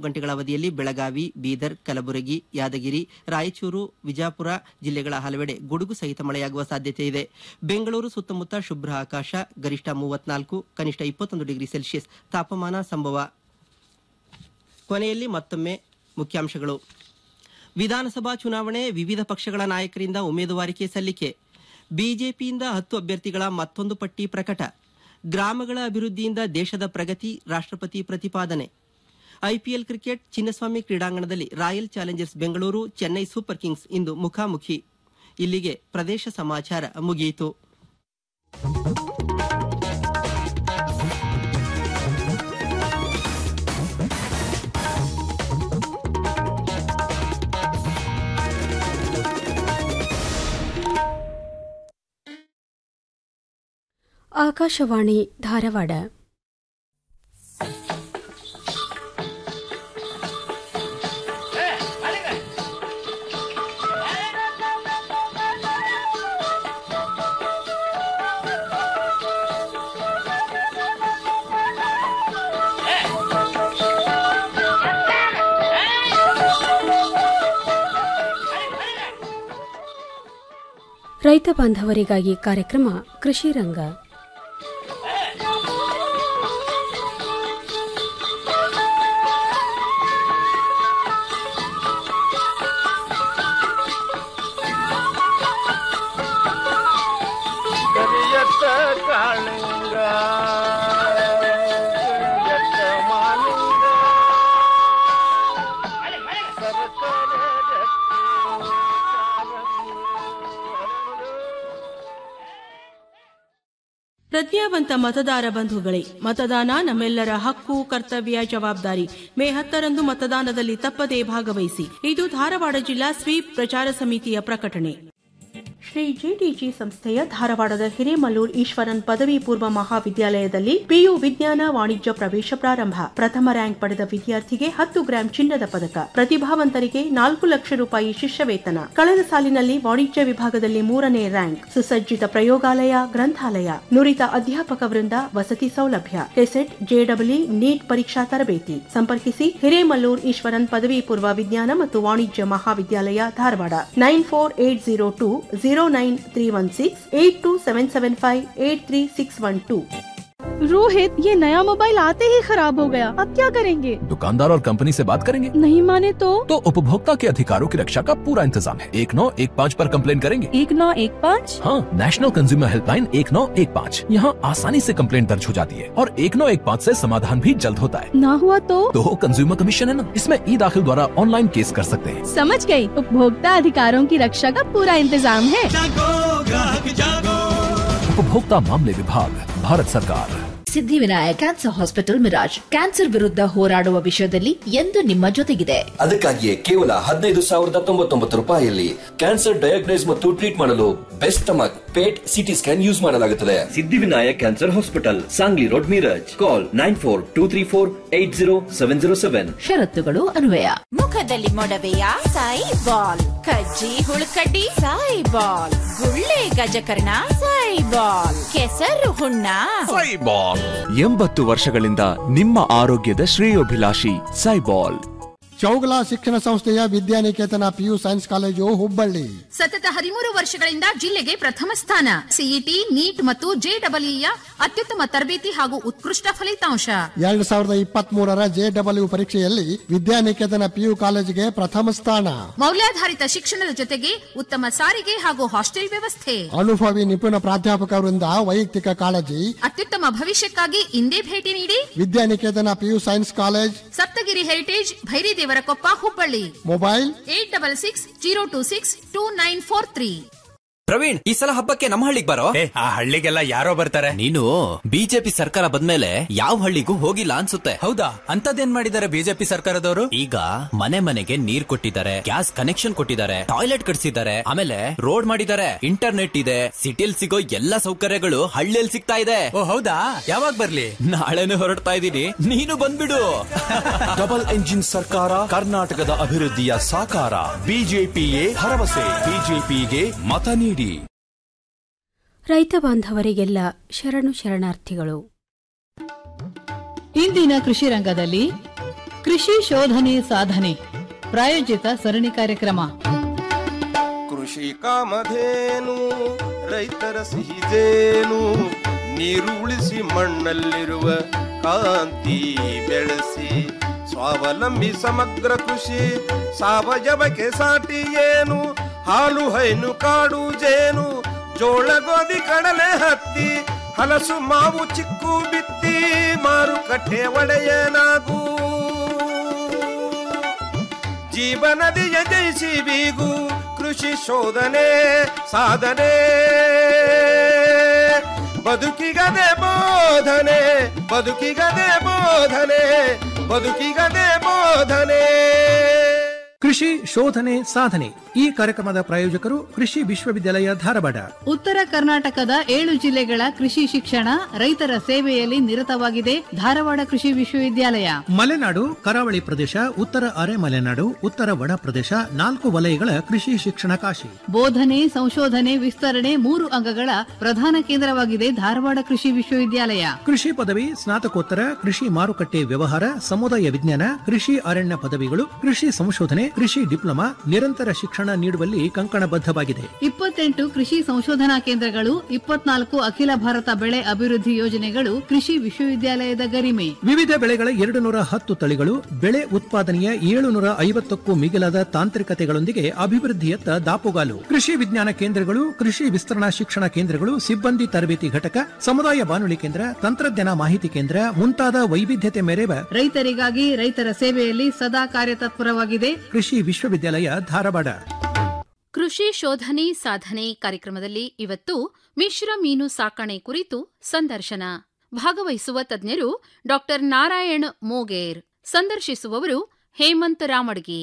ಗಂಟೆಗಳ ಅವಧಿಯಲ್ಲಿ ಬೆಳಗಾವಿ ಬೀದರ್ ಕಲಬುರಗಿ ಯಾದಗಿರಿ ರಾಯಚೂರು ವಿಜಾಪುರ ಜಿಲ್ಲೆಗಳ ಹಲವೆಡೆ ಗುಡುಗು ಸಹಿತ ಮಳೆಯಾಗುವ ಸಾಧ್ಯತೆ ಇದೆ ಬೆಂಗಳೂರು ಸುತ್ತಮುತ್ತ ಶುಭ್ರ ಆಕಾಶ ಗರಿಷ್ಠ ಮೂವತ್ನಾಲ್ಕು ಕನಿಷ್ಠ ಇಪ್ಪತ್ತೊಂದು ಡಿಗ್ರಿ ಸೆಲ್ಸಿಯಸ್ ತಾಪಮಾನ ಸಂಭವ ಕೊನೆಯಲ್ಲಿ ಮತ್ತೊಮ್ಮೆ ಮುಖ್ಯಾಂಶಗಳು ವಿಧಾನಸಭಾ ಚುನಾವಣೆ ವಿವಿಧ ಪಕ್ಷಗಳ ನಾಯಕರಿಂದ ಉಮೇದುವಾರಿಕೆ ಸಲ್ಲಿಕೆ ಬಿಜೆಪಿಯಿಂದ ಹತ್ತು ಅಭ್ಯರ್ಥಿಗಳ ಮತ್ತೊಂದು ಪಟ್ಟಿ ಪ್ರಕಟ ಗ್ರಾಮಗಳ ಅಭಿವೃದ್ಧಿಯಿಂದ ದೇಶದ ಪ್ರಗತಿ ರಾಷ್ಟ್ರಪತಿ ಪ್ರತಿಪಾದನೆ ಐಪಿಎಲ್ ಕ್ರಿಕೆಟ್ ಚಿನ್ನಸ್ವಾಮಿ ಕ್ರೀಡಾಂಗಣದಲ್ಲಿ royal challengers Bengaluru Chennai super kings ಇಂದು ಮುಖಾಮುಖಿ ಇಲ್ಲಿಗೆ ಪ್ರದೇಶ ಸಮಾಚಾರ ಮುಗಿಯಿತು ಆಕಾಶವಾಣಿ ಧಾರವಾಡ ರೈತ ಬಾಂಧವರಿಗಾಗಿ ಕಾರ್ಯಕ್ರಮ ಕೃಷಿ ರಂಗ ಕರಿಯತ್ತ ಕಾಳಿಂಗ ಕರಿಯತ್ತ ಮಾಲಿಂಗ ಸರಸರ ಜತ್ತಿ ಕಾರಂಗಿ ಹರಳು. ಪ್ರಜ್ಞಾವಂತ ಮತದಾರ ಬಂಧುಗಳೇ ಮತದಾನ ನಮ್ಮೆಲ್ಲರ ಹಕ್ಕು ಕರ್ತವ್ಯ ಜವಾಬ್ದಾರಿ ಮೇ ಹತ್ತರಂದು ಮತದಾನದಲ್ಲಿ ತಪ್ಪದೇ ಭಾಗವಹಿಸಿ ಇದು ಧಾರವಾಡ ಜಿಲ್ಲಾ ಸ್ವೀಪ್ ಪ್ರಚಾರ ಸಮಿತಿಯ ಪ್ರಕಟಣೆ ಶ್ರೀ ಜಿಟಿಜಿ ಸಂಸ್ಥೆಯ ಧಾರವಾಡದ ಹಿರೇಮಲ್ಲೂರ್ ಈಶ್ವರನ್ ಪದವಿ ಪೂರ್ವ ಮಹಾವಿದ್ಯಾಲಯದಲ್ಲಿ ಪಿಯು ವಿಜ್ಞಾನ ವಾಣಿಜ್ಯ ಪ್ರವೇಶ ಪ್ರಾರಂಭ ಪ್ರಥಮ ರ್ಯಾಂಕ್ ಪಡೆದ ವಿದ್ಯಾರ್ಥಿಗೆ ಹತ್ತು ಗ್ರಾಂ ಚಿನ್ನದ ಪದಕ ಪ್ರತಿಭಾವಂತರಿಗೆ ನಾಲ್ಕು ಲಕ್ಷ ರೂಪಾಯಿ ಶಿಷ್ಯ ವೇತನ ಕಳೆದ ಸಾಲಿನಲ್ಲಿ ವಾಣಿಜ್ಯ ವಿಭಾಗದಲ್ಲಿ ಮೂರನೇ ರ್ಯಾಂಕ್ ಸುಸಜ್ಜಿತ ಪ್ರಯೋಗಾಲಯ ಗ್ರಂಥಾಲಯ ನುರಿತ ಅಧ್ಯಾಪಕ ವೃಂದ ವಸತಿ ಸೌಲಭ್ಯ ಕೆಸೆಟ್ ಜೆಡಬ್ಲ್ಯೂ ನೀಟ್ ಪರೀಕ್ಷಾ ತರಬೇತಿ ಸಂಪರ್ಕಿಸಿ ಹಿರೇಮಲ್ಲೂರ್ ಈಶ್ವರನ್ ಪದವಿ ಪೂರ್ವ ವಿಜ್ಞಾನ ಮತ್ತು ವಾಣಿಜ್ಯ ಮಹಾವಿದ್ಯಾಲಯ Dharwad nine four eight zero two zero nine three one six eight two seven seven five eight three six one two Rohit ये नया मोबाइल आते ही खराब हो गया अब क्या करेंगे दुकानदार और कंपनी से बात करेंगे नहीं माने तो तो उपभोक्ता के अधिकारों की रक्षा का पूरा इंतजाम है एक नौ एक पाँच पर कंप्लेन करेंगे एक नौ एक पाँच हाँ नेशनल कंज्यूमर हेल्पलाइन एक नौ एक पाँच यहाँ आसानी से कंप्लेन दर्ज हो जाती है और एक नौ एक पाँच ऐसी समाधान भी जल्द होता है ना हुआ तो तो कंज्यूमर कमीशन है ना इसमें ई दाखिल द्वारा ऑनलाइन केस कर सकते हैं समझ गई उपभोक्ता अधिकारों की रक्षा का पूरा इंतजाम है उपभोक्ता मामले विभाग भारत सरकार Siddhivinayak cancer hospital Miraj cancer ವಿರುದ್ಧ ಹೋರಾಡುವ ವಿಷಯದಲ್ಲಿ ಎಂದು ನಿಮ್ಮ ಜೊತೆಗಿದೆ ಅದಕ್ಕಾಗಿಯೇ ಕೇವಲ ಹದಿನೈದು ಸಾವಿರದ ತೊಂಬತ್ತೊಂಬತ್ತು ರೂಪಾಯಿಯಲ್ಲಿ ಕ್ಯಾನ್ಸರ್ ಡಯಾಗ್ನೈಸ್ ಮತ್ತು ಟ್ರೀಟ್ ಮಾಡಲು best stomach PET CT scan use ಮಾಡಲಾಗುತ್ತದೆ Siddhivinayak cancer hospital Sangli road Miraj call nine four two three four eight zero seven zero seven ಷರತ್ತುಗಳು ಅನ್ವಯ ಮುಖದಲ್ಲಿ ಮೊಡವೆಯ ಸಾಯಿ ಬಾಲ್ ಕಜ್ಜಿ ಹುಳುಕಡ್ಡಿ ಸಾಯಿ ಬಾಲ್ ಗುಳ್ಳೆ ಗಜಕರ್ಣ ಸಾಯಿ ಬಾಲ್ ಕೆಸರು ಹುಣ್ಣ ಎಂಬತ್ತು ವರ್ಷಗಳಿಂದ ನಿಮ್ಮ ಆರೋಗ್ಯದ ಶ್ರೇಯೋಭಿಲಾಷಿ ಸೈಬಾಲ್ ಚೌಗಲ ಶಿಕ್ಷಣ ಸಂಸ್ಥೆಯ Vidyaniketan PU science college Hubballi ಸತತ ಹದಿಮೂರು ವರ್ಷಗಳಿಂದ ಜಿಲ್ಲೆಗೆ ಪ್ರಥಮ ಸ್ಥಾನ ಸಿಇಟಿ ನೀಟ್ ಮತ್ತು ಜೆಡಬ್ಲ್ಯೂಯ ಅತ್ಯುತ್ತಮ ತರಬೇತಿ ಹಾಗೂ ಉತ್ಕೃಷ್ಟ ಫಲಿತಾಂಶ ಎರಡ್ ಸಾವಿರದ ಇಪ್ಪತ್ತ್ ಮೂರರ ಜೆಡಬ್ಲ್ಯೂ ಪರೀಕ್ಷೆಯಲ್ಲಿ ವಿದ್ಯಾನಿಕೇತನ ಪಿಯು ಕಾಲೇಜಿಗೆ ಪ್ರಥಮ ಸ್ಥಾನ ಮೌಲ್ಯಾಧಾರಿತ ಶಿಕ್ಷಣದ ಜೊತೆಗೆ ಉತ್ತಮ ಸಾರಿಗೆ ಹಾಗೂ ಹಾಸ್ಟೆಲ್ ವ್ಯವಸ್ಥೆ ಅನುಭವಿ ನಿಪುಣ ಪ್ರಾಧ್ಯಾಪಕರಿಂದ ವೈಯಕ್ತಿಕ ಕಾಳಜಿ ಅತ್ಯುತ್ತಮ ಭವಿಷ್ಯಕ್ಕಾಗಿ ಇಂದೇ ಭೇಟಿ ನೀಡಿ Vidyaniketan PU science college Saptagiri heritage Bhairidevarakoppa Hubballi mobile eight double six zero two six two nine four three Praveen ಈ ಸಲ ಹಬ್ಬಕ್ಕೆ ನಮ್ಮ ಹಳ್ಳಿಗೆ ಬರೋ ಆ ಹಳ್ಳಿಗೆಲ್ಲ ಯಾರೋ ಬರ್ತಾರೆ ನೀನು ಬಿಜೆಪಿ ಸರ್ಕಾರ ಬಂದ್ಮೇಲೆ ಯಾವ ಹಳ್ಳಿಗೂ ಹೋಗಿಲ್ಲ ಅನ್ಸುತ್ತೆ ಹೌದಾ ಅಂತದೇನ್ ಮಾಡಿದ್ದಾರೆ ಬಿಜೆಪಿ ಸರ್ಕಾರದವರು ಈಗ ಮನೆ ಮನೆಗೆ ನೀರ್ ಕೊಟ್ಟಿದ್ದಾರೆ ಗ್ಯಾಸ್ ಕನೆಕ್ಷನ್ ಕೊಟ್ಟಿದ್ದಾರೆ ಟಾಯ್ಲೆಟ್ ಕಟ್ಸಿದ್ದಾರೆ ಆಮೇಲೆ ರೋಡ್ ಮಾಡಿದ್ದಾರೆ ಇಂಟರ್ನೆಟ್ ಇದೆ ಸಿಟಿಲ್ ಸಿಗೋ ಎಲ್ಲಾ ಸೌಕರ್ಯಗಳು ಹಳ್ಳಿಯಲ್ಲಿ ಸಿಗ್ತಾ ಇದೆ ಓ ಹೌದಾ ಯಾವಾಗ ಬರ್ಲಿ ನಾಳೆನೆ ಹೊರಡ್ತಾ ಇದ್ದೀನಿ ನೀನು ಬಂದ್ಬಿಡು ಡಬಲ್ ಎಂಜಿನ್ ಸರ್ಕಾರ ಕರ್ನಾಟಕದ ಅಭಿವೃದ್ಧಿಯ ಸಾಕಾರ ಬಿಜೆಪಿಯೇ ಭರವಸೆ ಬಿಜೆಪಿಗೆ ಮತ ನೀಡಿ ರೈತ ಬಾಂಧವರಿಗೆಲ್ಲ ಶರಣು ಶರಣಾರ್ಥಿಗಳು ಇಂದಿನ ಕೃಷಿ ರಂಗದಲ್ಲಿ ಕೃಷಿ ಶೋಧನೆ ಸಾಧನೆ ಪ್ರಾಯೋಜಿತ ಸರಣಿ ಕಾರ್ಯಕ್ರಮ ಕೃಷಿ ಕಾಮಧೇನು ರೈತರ ಸಿಹಿದೇನು ನೀರು ಉಳಿಸಿ ಮಣ್ಣಲ್ಲಿರುವ ಕಾಂತಿ ಬೆಳೆಸಿ ಸ್ವಾವಲಂಬಿ ಸಮಗ್ರ ಕೃಷಿ ಸಾವಯವಕ್ಕೆ ಸಾಟಿ ಏನು ಹಾಲು ಹೈನು ಕಾಡು ಜೇನು ಜೋಳ ಗೋಧಿ ಕಡಲೆ ಹತ್ತಿ ಹಲಸು ಮಾವು ಚಿಕ್ಕು ಬಿತ್ತಿ ಮಾರುಕಟ್ಟೆ ಒಡೆಯನಾಗೂ ಜೀವನದಿಯ ಜಯಿಸಿ ಬೀಗು ಕೃಷಿ ಶೋಧನೆ ಸಾಧನೆ ಬದುಕಿಗದೆ ಬೋಧನೆ ಬದುಕಿಗದೆ ಬೋಧನೆ ಬದುಕಿಗದೆ ಬೋಧನೆ ಕೃಷಿ ಶೋಧನೆ ಸಾಧನೆ ಈ ಕಾರ್ಯಕ್ರಮದ ಪ್ರಾಯೋಜಕರು ಕೃಷಿ ವಿಶ್ವವಿದ್ಯಾಲಯ ಧಾರವಾಡ ಉತ್ತರ ಕರ್ನಾಟಕದ ಏಳು ಜಿಲ್ಲೆಗಳ ಕೃಷಿ ಶಿಕ್ಷಣ ರೈತರ ಸೇವೆಯಲ್ಲಿ ನಿರತವಾಗಿದೆ ಧಾರವಾಡ ಕೃಷಿ ವಿಶ್ವವಿದ್ಯಾಲಯ ಮಲೆನಾಡು ಕರಾವಳಿ ಪ್ರದೇಶ ಉತ್ತರ ಅರೆ ಮಲೆನಾಡು ಉತ್ತರ ಒಣ ಪ್ರದೇಶ ನಾಲ್ಕು ವಲಯಗಳ ಕೃಷಿ ಶಿಕ್ಷಣ ಕಾಶಿ ಬೋಧನೆ ಸಂಶೋಧನೆ ವಿಸ್ತರಣೆ ಮೂರು ಅಂಗಗಳ ಪ್ರಧಾನ ಕೇಂದ್ರವಾಗಿದೆ ಧಾರವಾಡ ಕೃಷಿ ವಿಶ್ವವಿದ್ಯಾಲಯ ಕೃಷಿ ಪದವಿ ಸ್ನಾತಕೋತ್ತರ ಕೃಷಿ ಮಾರುಕಟ್ಟೆ ವ್ಯವಹಾರ ಸಮುದಾಯ ವಿಜ್ಞಾನ ಕೃಷಿ ಅರಣ್ಯ ಪದವಿಗಳು ಕೃಷಿ ಸಂಶೋಧನೆ ಕೃಷಿ ಡಿಪ್ಲೊಮಾ ನಿರಂತರ ಶಿಕ್ಷಣ ನೀಡುವಲ್ಲಿ ಕಂಕಣಬದ್ಧವಾಗಿದೆ ಇಪ್ಪತ್ತೆಂಟು ಕೃಷಿ ಸಂಶೋಧನಾ ಕೇಂದ್ರಗಳು ಇಪ್ಪತ್ನಾಲ್ಕು ಅಖಿಲ ಭಾರತ ಬೆಳೆ ಅಭಿವೃದ್ಧಿ ಯೋಜನೆಗಳು ಕೃಷಿ ವಿಶ್ವವಿದ್ಯಾಲಯದ ಗರಿಮೆ ವಿವಿಧ ಬೆಳೆಗಳ ಎರಡು ನೂರ ಹತ್ತು ತಳಿಗಳು ಬೆಳೆ ಉತ್ಪಾದನೆಯ ಏಳು ನೂರ ಐವತ್ತಕ್ಕೂ ಮಿಗಿಲಾದ ತಾಂತ್ರಿಕತೆಗಳೊಂದಿಗೆ ಅಭಿವೃದ್ಧಿಯತ್ತ ದಾಪುಗಾಲು ಕೃಷಿ ವಿಜ್ಞಾನ ಕೇಂದ್ರಗಳು ಕೃಷಿ ವಿಸ್ತರಣಾ ಶಿಕ್ಷಣ ಕೇಂದ್ರಗಳು ಸಿಬ್ಬಂದಿ ತರಬೇತಿ ಘಟಕ ಸಮುದಾಯ ಬಾನುಲಿ ಕೇಂದ್ರ ತಂತ್ರಜ್ಞಾನ ಮಾಹಿತಿ ಕೇಂದ್ರ ಮುಂತಾದ ವೈವಿಧ್ಯತೆ ಮೆರೆವ ರೈತರಿಗಾಗಿ ರೈತರ ಸೇವೆಯಲ್ಲಿ ಸದಾ ಕಾರ್ಯತತ್ಪರವಾಗಿದೆ ಕೃಷಿ ವಿಶ್ವವಿದ್ಯಾಲಯ ಧಾರವಾಡ ಕೃಷಿ ಶೋಧನೆ ಸಾಧನೆ ಕಾರ್ಯಕ್ರಮದಲ್ಲಿ ಇವತ್ತು ಮಿಶ್ರ ಮೀನು ಸಾಕಣೆ ಕುರಿತು ಸಂದರ್ಶನ ಭಾಗವಹಿಸುವ ತಜ್ಞರು ಡಾಕ್ಟರ್ ನಾರಾಯಣ್ ಮೋಗೇರ್ ಸಂದರ್ಶಿಸುವವರು ಹೇಮಂತ್ ರಾಮಡ್ಗಿ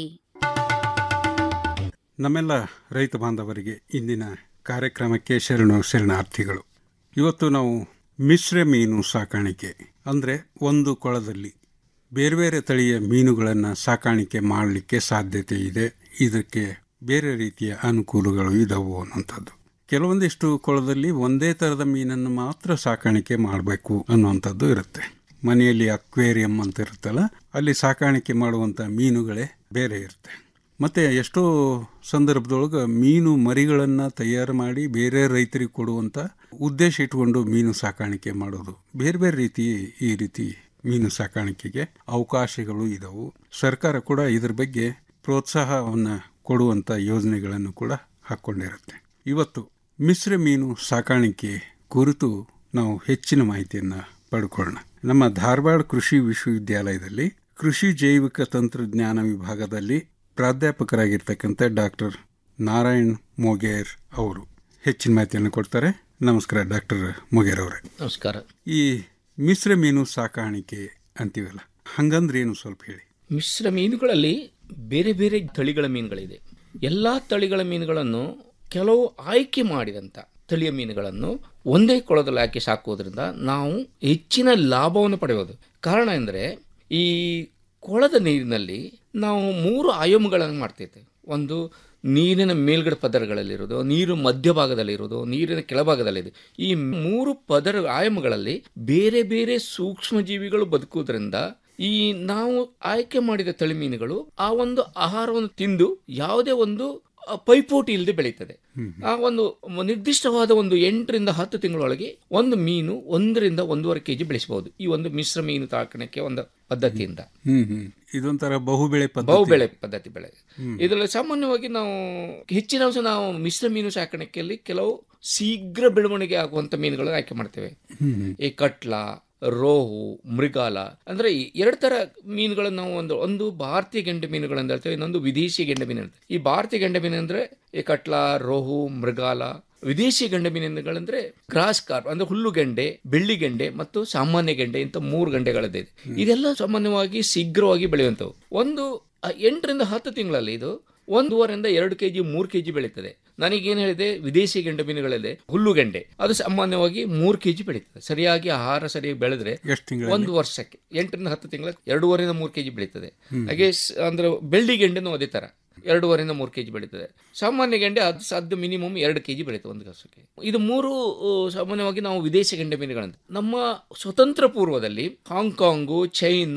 ನಮ್ಮೆಲ್ಲ ರೈತ ಬಾಂಧವರಿಗೆ ಇಂದಿನ ಕಾರ್ಯಕ್ರಮಕ್ಕೆ ಶರಣು ಶರಣಾರ್ಥಿಗಳು ಇವತ್ತು ನಾವು ಮಿಶ್ರ ಮೀನು ಸಾಕಾಣಿಕೆ ಅಂದರೆ ಒಂದು ಕೊಳದಲ್ಲಿ ಬೇರೆ ಬೇರೆ ತಳಿಯ ಮೀನುಗಳನ್ನು ಸಾಕಾಣಿಕೆ ಮಾಡಲಿಕ್ಕೆ ಸಾಧ್ಯತೆ ಇದೆ ಇದಕ್ಕೆ ಬೇರೆ ರೀತಿಯ ಅನುಕೂಲಗಳು ಇದಾವು ಅನ್ನುವಂಥದ್ದು ಕೆಲವೊಂದಿಷ್ಟು ಕೊಳದಲ್ಲಿ ಒಂದೇ ಥರದ ಮೀನನ್ನು ಮಾತ್ರ ಸಾಕಾಣಿಕೆ ಮಾಡಬೇಕು ಅನ್ನುವಂಥದ್ದು ಇರುತ್ತೆ ಮನೆಯಲ್ಲಿ ಅಕ್ವೇರಿಯಂ ಅಂತ ಇರುತ್ತಲ್ಲ ಅಲ್ಲಿ ಸಾಕಾಣಿಕೆ ಮಾಡುವಂಥ ಮೀನುಗಳೇ ಬೇರೆ ಇರುತ್ತೆ ಮತ್ತು ಎಷ್ಟೋ ಸಂದರ್ಭದೊಳಗೆ ಮೀನು ಮರಿಗಳನ್ನು ತಯಾರು ಮಾಡಿ ಬೇರೆ ರೈತರಿಗೆ ಕೊಡುವಂಥ ಉದ್ದೇಶ ಇಟ್ಕೊಂಡು ಮೀನು ಸಾಕಾಣಿಕೆ ಮಾಡೋದು ಬೇರೆ ಬೇರೆ ರೀತಿ ಈ ರೀತಿ ಮೀನು ಸಾಕಾಣಿಕೆಗೆ ಅವಕಾಶಗಳು ಇದಾವು ಸರ್ಕಾರ ಕೂಡ ಇದ್ರ ಬಗ್ಗೆ ಪ್ರೋತ್ಸಾಹವನ್ನು ಕೊಡುವಂಥ ಯೋಜನೆಗಳನ್ನು ಕೂಡ ಹಾಕ್ಕೊಂಡಿರುತ್ತೆ ಇವತ್ತು ಮಿಶ್ರ ಮೀನು ಸಾಕಾಣಿಕೆ ಕುರಿತು ನಾವು ಹೆಚ್ಚಿನ ಮಾಹಿತಿಯನ್ನು ಪಡ್ಕೊಳ್ಳೋಣ ನಮ್ಮ ಧಾರವಾಡ ಕೃಷಿ ವಿಶ್ವವಿದ್ಯಾಲಯದಲ್ಲಿ ಕೃಷಿ ಜೈವಿಕ ತಂತ್ರಜ್ಞಾನ ವಿಭಾಗದಲ್ಲಿ ಪ್ರಾಧ್ಯಾಪಕರಾಗಿರ್ತಕ್ಕಂಥ ಡಾಕ್ಟರ್ ನಾರಾಯಣ್ ಮೊಗೇರ್ ಅವರು ಹೆಚ್ಚಿನ ಮಾಹಿತಿಯನ್ನು ಕೊಡ್ತಾರೆ ನಮಸ್ಕಾರ ಡಾಕ್ಟರ್ ಮೊಗೇರ್ ಅವರೇ ನಮಸ್ಕಾರ ಈ ಮಿಶ್ರ ಮೀನು ಸಾಕಾಣಿಕೆ ಅಂತೀವಲ್ಲ ಹಂಗಂದ್ರೆ ಏನು ಸ್ವಲ್ಪ ಹೇಳಿ ಮಿಶ್ರ ಮೀನುಗಳಲ್ಲಿ ಬೇರೆ ಬೇರೆ ತಳಿಗಳ ಮೀನುಗಳಿದೆ ಎಲ್ಲ ತಳಿಗಳ ಮೀನುಗಳನ್ನು ಕೆಲವು ಆಯ್ಕೆ ಮಾಡಿದಂಥ ತಳಿಯ ಮೀನುಗಳನ್ನು ಒಂದೇ ಕೊಳದಲ್ಲಿ ಹಾಕಿ ಸಾಕುವುದರಿಂದ ನಾವು ಹೆಚ್ಚಿನ ಲಾಭವನ್ನು ಪಡೆಯೋದು ಕಾರಣ ಎಂದರೆ ಈ ಕೊಳದ ನೀರಿನಲ್ಲಿ ನಾವು ಮೂರು ಆಯಾಮಗಳನ್ನು ಮಾಡ್ತಿರ್ತೇವೆ ಒಂದು ನೀರಿನ ಮೇಲ್ಗಡೆ ಪದರಗಳಲ್ಲಿರೋದು ನೀರು ಮಧ್ಯಭಾಗದಲ್ಲಿರೋದು ನೀರಿನ ಕೆಳಭಾಗದಲ್ಲಿದೆ ಈ ಮೂರು ಪದರ ಆಯಾಮಗಳಲ್ಲಿ ಬೇರೆ ಬೇರೆ ಸೂಕ್ಷ್ಮ ಜೀವಿಗಳು ಬದುಕುವುದರಿಂದ ಈ ನಾವು ಆಯ್ಕೆ ಮಾಡಿದ ತಳಿ ಮೀನುಗಳು ಆ ಒಂದು ಆಹಾರವನ್ನು ತಿಂದು ಯಾವುದೇ ಒಂದು ಅ, ಪೈಪೋಟಿ ಇಲ್ಲದೆ ಬೆಳೀತದೆ ಆ ಒಂದು ಮ- ನಿರ್ದಿಷ್ಟವಾದ ಒಂದು ಎಂಟರಿಂದ ಹತ್ತು ತಿಂಗಳೊಳಗೆ ಒಂದು ಮೀನು ಒಂದರಿಂದ ಒಂದೂವರೆ ಕೆಜಿ ಬೆಳೆಸಬಹುದು ಈ ಒಂದು ಮಿಶ್ರ ಮೀನು ಸಾಕಾಣಿಕೆ ಒಂದು ಪದ್ಧತಿಯಿಂದ ಹ್ಮ್ ಹ್ಮ್ ಇದೊಂಥರ ಬಹುಬೆಳೆ ಪದ್ಧತಿ ಬಹುಬೆಳೆ ಪದ್ಧತಿ ಬೆಳೆ ಹ್ಮ್. ಇದರಲ್ಲಿ ಸಾಮಾನ್ಯವಾಗಿ ನಾವು ಹೆಚ್ಚಿನ ಅಂಶ ನಾವು ಮಿಶ್ರ ಮೀನು ಸಾಕಾಣಿಕೆಯಲ್ಲಿ ಕೆಲವು ಶೀಘ್ರ ಬೆಳವಣಿಗೆ ಆಗುವಂತ ಮೀನುಗಳನ್ನು ಆಯ್ಕೆ ಮಾಡ್ತೇವೆ ಹ್ಮ್ ಹ್ಮ್. ಈ ಕಟ್ಲ ರೋಹು ಮೃಗಾಲ ಅಂದ್ರೆ ಈ ಎರಡು ತರ ಮೀನುಗಳನ್ನು ನಾವು ಒಂದು ಒಂದು ಭಾರತೀಯ ಗೆಂಡೆ ಮೀನುಗಳು ಅಂತ ಹೇಳ್ತೇವೆ ಇನ್ನೊಂದು ವಿದೇಶಿ ಗೆಂಡೆ ಮೀನು ಅಂತ ಈ ಭಾರತೀಯ ಗೆಂಡೆ ಮೀನು ಅಂದ್ರೆ ಈ ಕಟ್ಲ ರೋಹು ಮೃಗಾಲ ವಿದೇಶಿ ಗಂಡೆ ಮೀನುಗಳಂದ್ರೆ ಗ್ರಾಸ್ ಕಾರ್ಪ್ ಅಂದ್ರೆ ಹುಲ್ಲು ಗೆಂಡೆ ಬೆಳ್ಳಿ ಗೆಂಡೆ ಮತ್ತು ಸಾಮಾನ್ಯ ಗೆಂಡೆ ಇಂಥ ಮೂರು ಗಂಡೆಗಳಿದೆ ಇದೆಲ್ಲ ಸಾಮಾನ್ಯವಾಗಿ ಶೀಘ್ರವಾಗಿ ಬೆಳೆಯುವಂಥವು ಒಂದು ಆ, ಎಂಟರಿಂದ ಹತ್ತು ತಿಂಗಳಲ್ಲಿ ಇದು ಒಂದೂವರೆಯಿಂದ ಎರಡು ಕೆಜಿ ಮೂರು ಕೆಜಿ ಬೆಳೀತದೆ ನನಗೇನು ಹೇಳಿದೆ ವಿದೇಶಿ ಗೆಂಡೆ ಮೀನುಗಳಿದೆ ಹುಲ್ಲು ಗೆಂಡೆ ಅದು ಸಾಮಾನ್ಯವಾಗಿ ಮೂರು ಕೆಜಿ ಬೆಳೀತದೆ ಸರಿಯಾಗಿ ಆಹಾರ ಸರಿಯಾಗಿ ಬೆಳೆದ್ರೆ ಎಷ್ಟು ತಿಂಗಳಲ್ಲಿ? ಒಂದು ವರ್ಷಕ್ಕೆ ಎಂಟರಿಂದ ಹತ್ತು ತಿಂಗಳ ಎರಡೂವರೆಯಿಂದ ಮೂರು ಕೆಜಿ ಬೆಳೀತದೆ ಹ್ಮ್. ಹಾಗೆ ಸ್- ಅಂದ್ರೆ ಬೆಳ್ಳಿ ಗೆಂಡೆನೂ ಅದೇ ತರ ಎರಡೂವರೆಯಿಂದ ಮೂರು ಕೆಜಿ ಬೆಳೀತದೆ ಸಾಮಾನ್ಯ ಗೆಂಡೆ ಅದು ಸಾಧ್ಯ ಮಿನಿಮಮ್ ಎರಡು ಕೆಜಿ ಬೆಳೀತದೆ ಒಂದು ವರ್ಷಕ್ಕೆ ಇದು ಮೂರು ಆ, ಸಾಮಾನ್ಯವಾಗಿ ನಾವು ವಿದೇಶಿ ಗೆಂಡೆ ಮೀನುಗಳಂತ ನಮ್ಮ ಸ್ವತಂತ್ರ ಪೂರ್ವದಲ್ಲಿ ಹಾಂಗ್ಕಾಂಗು ಚೈನಾ